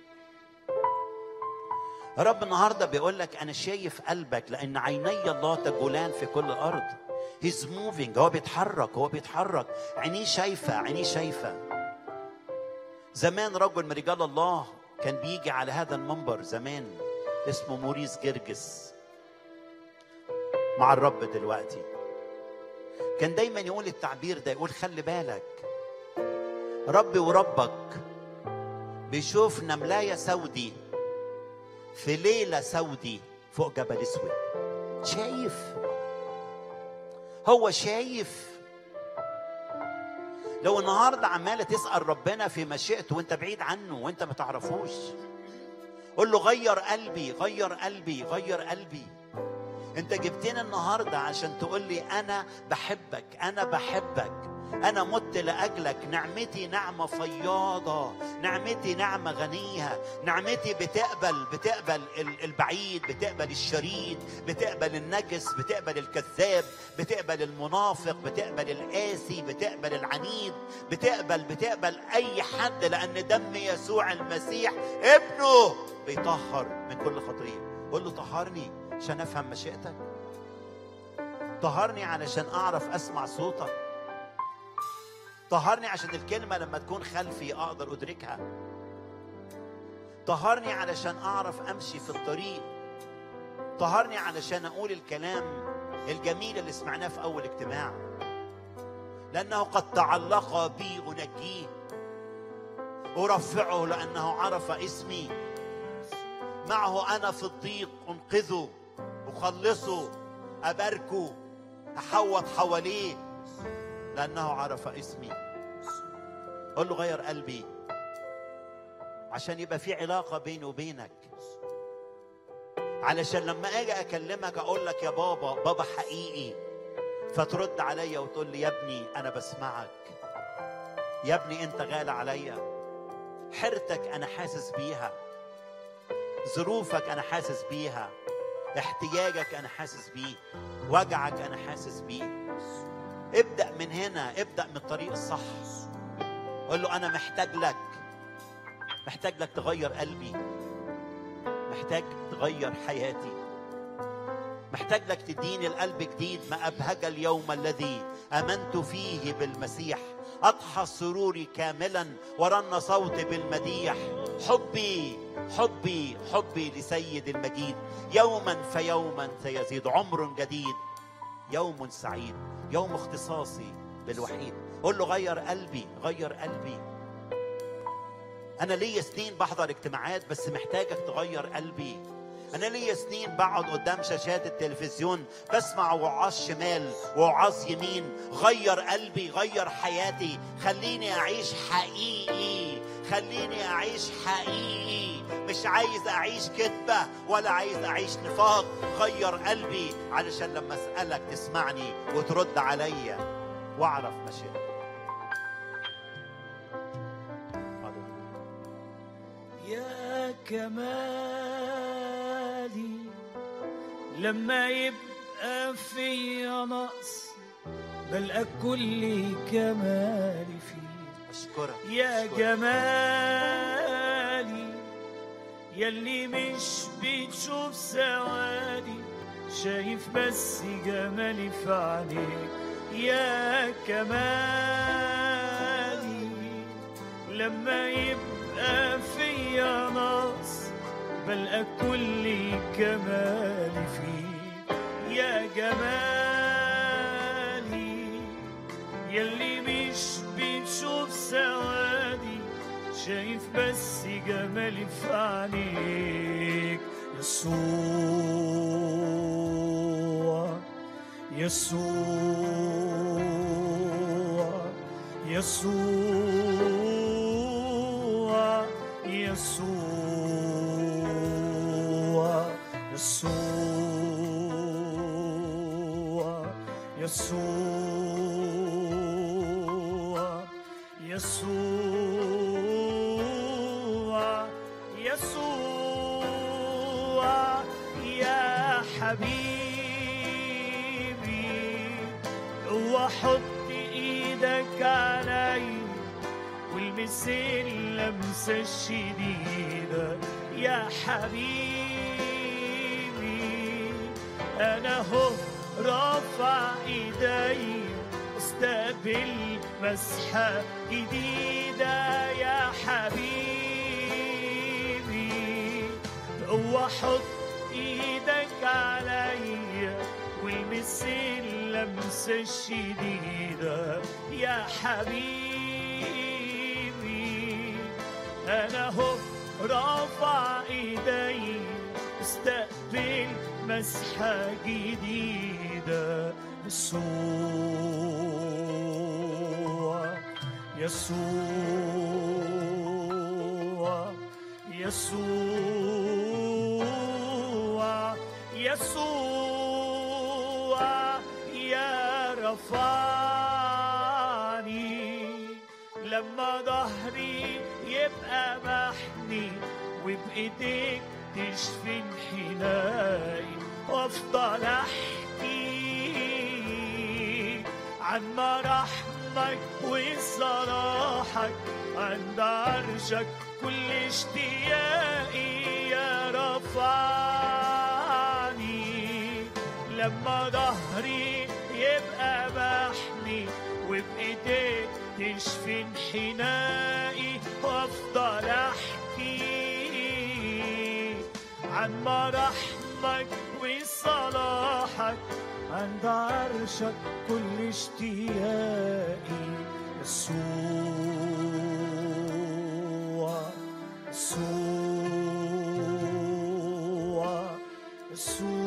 رب النهارده بيقول لك انا شايف قلبك لان عيني الله تجولان في كل الارض هيز موفينج هو بيتحرك هو بيتحرك عينيه شايفه عينيه شايفه زمان رجل من رجال الله كان بيجي على هذا المنبر زمان اسمه موريس جرجس مع الرب دلوقتي كان دايما يقول التعبير ده يقول خلي بالك ربي وربك بيشوف نملايه سودي في ليله سودي فوق جبل اسود شايف هو شايف لو النهارده عماله تسال ربنا في مشيئته وانت بعيد عنه وانت ما تعرفوش قول له غير قلبي غير قلبي غير قلبي انت جبتني النهارده عشان تقول لي انا بحبك انا بحبك انا مت لاجلك نعمتي نعمه فياضه نعمتي نعمه غنيه نعمتي بتقبل بتقبل ال- البعيد بتقبل الشريد بتقبل النجس بتقبل الكذاب بتقبل المنافق بتقبل القاسي بتقبل العنيد بتقبل بتقبل اي حد لان دم يسوع المسيح ابنه بيطهر من كل خطيه قول له طهرني عشان افهم مشيئتك طهرني علشان اعرف اسمع صوتك طهرني عشان الكلمه لما تكون خلفي اقدر ادركها طهرني علشان اعرف امشي في الطريق طهرني علشان اقول الكلام الجميل اللي سمعناه في اول اجتماع لانه قد تعلق بي انجيه ارفعه لانه عرف اسمي معه انا في الضيق انقذه اخلصه اباركه احوط حواليه لانه عرف اسمي قول له غير قلبي عشان يبقى في علاقه بيني وبينك علشان لما اجي اكلمك اقول لك يا بابا بابا حقيقي فترد عليا وتقول لي يا ابني انا بسمعك يا ابني انت غالي عليا حيرتك انا حاسس بيها ظروفك انا حاسس بيها احتياجك انا حاسس بيه وجعك انا حاسس بيه ابدا من هنا ابدا من الطريق الصح قول له انا محتاج لك محتاج لك تغير قلبي محتاج تغير حياتي محتاج لك تديني القلب جديد ما ابهج اليوم الذي امنت فيه بالمسيح اضحى سروري كاملا ورن صوتي بالمديح حبي حبي حبي لسيد المجيد يوما فيوما سيزيد عمر جديد يوم سعيد يوم اختصاصي بالوحيد قول له غير قلبي غير قلبي انا ليا سنين بحضر اجتماعات بس محتاجك تغير قلبي انا ليا سنين بقعد قدام شاشات التلفزيون بسمع وعاظ شمال وعاظ يمين غير قلبي غير حياتي خليني اعيش حقيقي خليني اعيش حقيقي مش عايز اعيش كذبه ولا عايز اعيش نفاق غير قلبي علشان لما اسالك تسمعني وترد عليا واعرف مشيئتك يا كمالي لما يبقى فيا نقص بلقى كل كمالي فيه اشكرك يا أشكرك. جمالي يلي مش بتشوف سوادي شايف بس جمالي في عينيك يا كمالي لما يبقى فيا نقص بلقى كل كمالي فيك يا جمالي يلي مش بتشوف سوادي شايف بس جمالي في عينيك يسوع يسوع يسوع يسوع يسوع يسوع يسوع يسوع يا حبيبي هو حط ايدك علي والمس اللمسة الشديدة يا حبيبي أنا هو رافع إيدي استقبل مسحة جديدة يا حبيبي هو حط ايدك عليا والمس اللمسة الشديدة يا حبيبي أنا هو رافع إيدي استقبل مسحة جديدة يسوع يسوع يسوع يسوع يا رفعني لما ظهري يبقى محني وبإيديك تشفي انحنائي وافضل احكي عن مراحمك وصلاحك عند عرشك كل اشتياقي يا رفعني لما ظهري يبقى محني وبإيديك تشفي انحنائي وافضل احكي عن مراحمك وصلاحك عند عرشك كل اشتياقي يسوع يسوع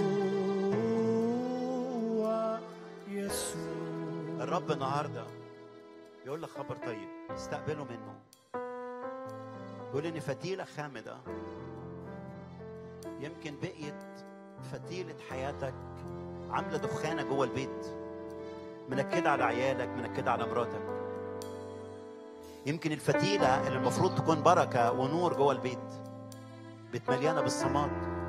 يسوع يسوع الرب النهارده يقول لك خبر طيب استقبله منه يقول ان فتيله خامده يمكن بقيت فتيله حياتك عامله دخانه جوه البيت منكده على عيالك منكده على مراتك يمكن الفتيله اللي المفروض تكون بركه ونور جوه البيت بيت مليانه بالصمات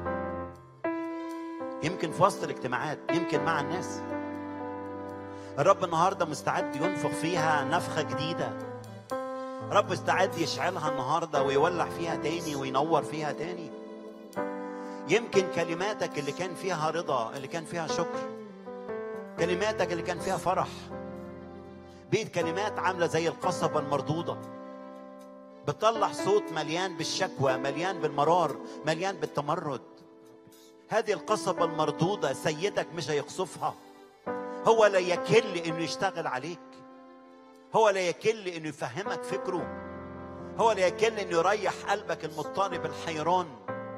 يمكن في وسط الاجتماعات يمكن مع الناس الرب النهارده مستعد ينفخ فيها نفخه جديده رب مستعد يشعلها النهارده ويولع فيها تاني وينور فيها تاني يمكن كلماتك اللي كان فيها رضا اللي كان فيها شكر كلماتك اللي كان فيها فرح بقت كلمات عامله زي القصبه المردوده بتطلع صوت مليان بالشكوى مليان بالمرار مليان بالتمرد هذه القصبه المردوده سيدك مش هيقصفها هو لا يكل انه يشتغل عليك هو لا يكل انه يفهمك فكره هو لا يكل انه يريح قلبك المضطرب الحيران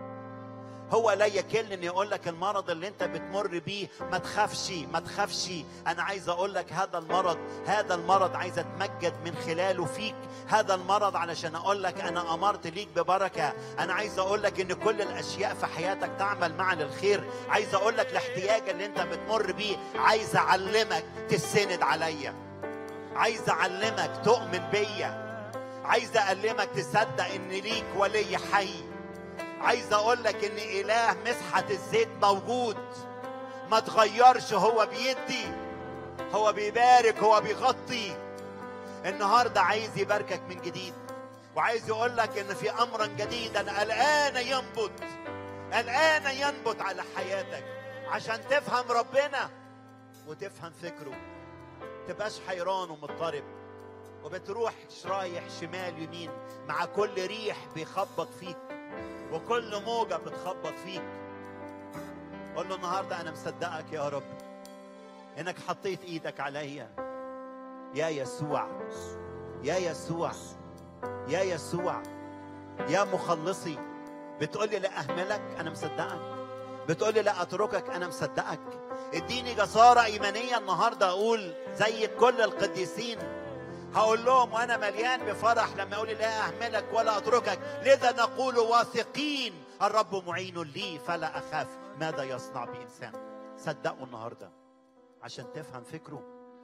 هو لا يكل ان يقول لك المرض اللي انت بتمر بيه ما تخافش ما تخافش انا عايز اقول لك هذا المرض هذا المرض عايز اتمجد من خلاله فيك هذا المرض علشان اقول لك انا امرت ليك ببركه انا عايز اقول لك ان كل الاشياء في حياتك تعمل معا للخير عايز اقول لك الاحتياج اللي انت بتمر بيه عايز اعلمك تسند عليا عايز اعلمك تؤمن بيا عايز اعلمك تصدق ان ليك ولي حي عايز اقول لك ان اله مسحه الزيت موجود ما تغيرش هو بيدي هو بيبارك هو بيغطي النهارده عايز يباركك من جديد وعايز يقول لك ان في امرا جديدا الان ينبت الان ينبت على حياتك عشان تفهم ربنا وتفهم فكره تبقاش حيران ومضطرب وبتروح رايح شمال يمين مع كل ريح بيخبط فيك وكل موجة بتخبط فيك قول له النهاردة أنا مصدقك يا رب إنك حطيت إيدك عليا يا يسوع يا يسوع يا يسوع يا مخلصي بتقولي لا أهملك أنا مصدقك بتقولي لا أتركك أنا مصدقك اديني جسارة إيمانية النهاردة أقول زي كل القديسين هقول لهم وانا مليان بفرح لما اقول لا اهملك ولا اتركك لذا نقول واثقين الرب معين لي فلا اخاف ماذا يصنع بانسان صدقوا النهارده عشان تفهم فكره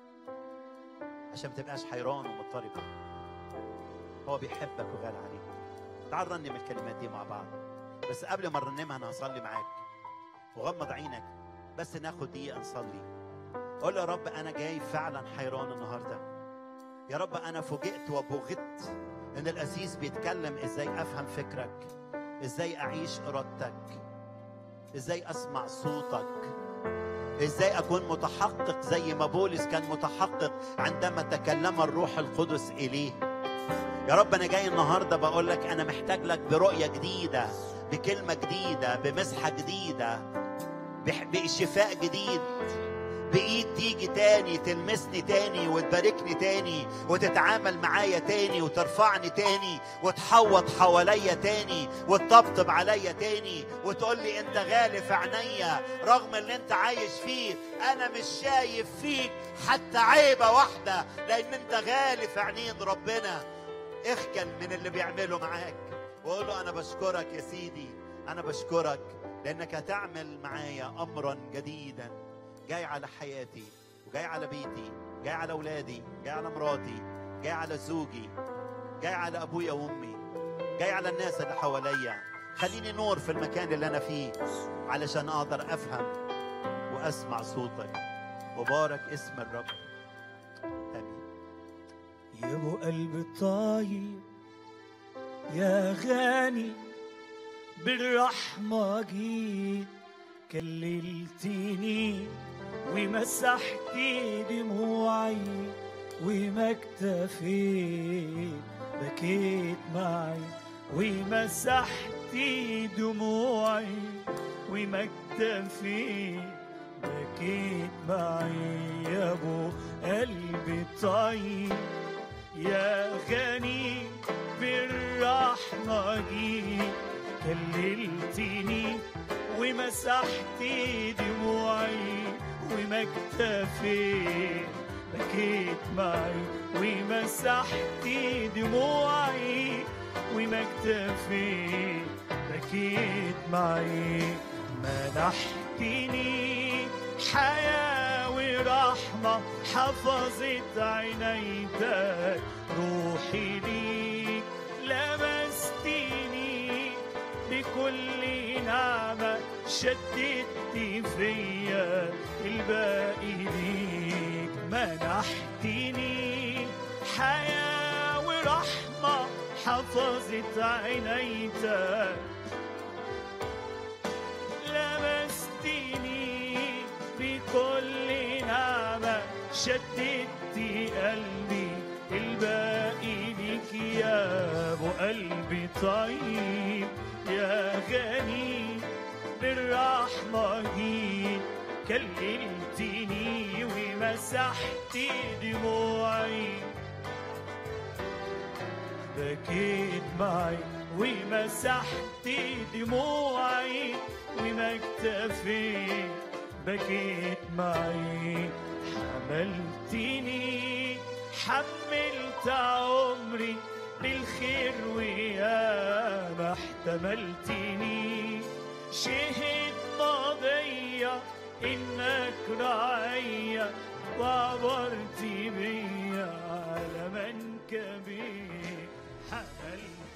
عشان ما تبقاش حيران ومضطرب هو بيحبك وغالي عليك تعال رنم الكلمات دي مع بعض بس قبل ما نرنمها انا هصلي معاك وغمض عينك بس ناخد دقيقه نصلي قول يا رب انا جاي فعلا حيران النهارده يا رب انا فوجئت وبغت ان الاسيس بيتكلم ازاي افهم فكرك ازاي اعيش ارادتك ازاي اسمع صوتك ازاي اكون متحقق زي ما بولس كان متحقق عندما تكلم الروح القدس اليه يا رب انا جاي النهارده بقول لك انا محتاج لك برؤيه جديده بكلمه جديده بمسحه جديده بح- بشفاء جديد بايد تيجي تاني تلمسني تاني وتباركني تاني وتتعامل معايا تاني وترفعني تاني وتحوط حواليا تاني وتطبطب عليا تاني وتقول لي انت غالي في عينيا رغم اللي انت عايش فيه انا مش شايف فيك حتى عيبه واحده لان انت غالي في عينين ربنا اخجل من اللي بيعمله معاك وقول له انا بشكرك يا سيدي انا بشكرك لانك هتعمل معايا امرا جديدا جاي على حياتي وجاي على بيتي جاي على اولادي جاي على مراتي جاي على زوجي جاي على ابويا وامي جاي على الناس اللي حواليا خليني نور في المكان اللي انا فيه علشان اقدر افهم واسمع صوتك وبارك اسم الرب امين يا ابو قلب طيب يا غني بالرحمة جيت كللتني ومسحت دموعي وما اكتفيت بكيت معي ومسحت دموعي وما اكتفيت بكيت معي يا ابو قلبي طيب يا غني بالرحمة جيت كللتني ومسحت دموعي وما اكتفيت بكيت معي ومسحت دموعي وما اكتفيت بكيت معي منحتني حياة ورحمة حفظت عينيتك روحي ليك لمستني بكل نعمة شددت فيا الباقي ليك منحتني حياة ورحمة حفظت عينيتك لمستني بكل نعمة شددت قلبي الباقي ليك يا ابو قلبي طيب يا غني بالرحمة جيت كلمتني ومسحت دموعي بكيت معي ومسحت دموعي وما اكتفيت بكيت معي حملتني حملت عمري بالخير ويا ما احتملتني شهد ماضية انك رعية وعبرت بيا على منكبي حملت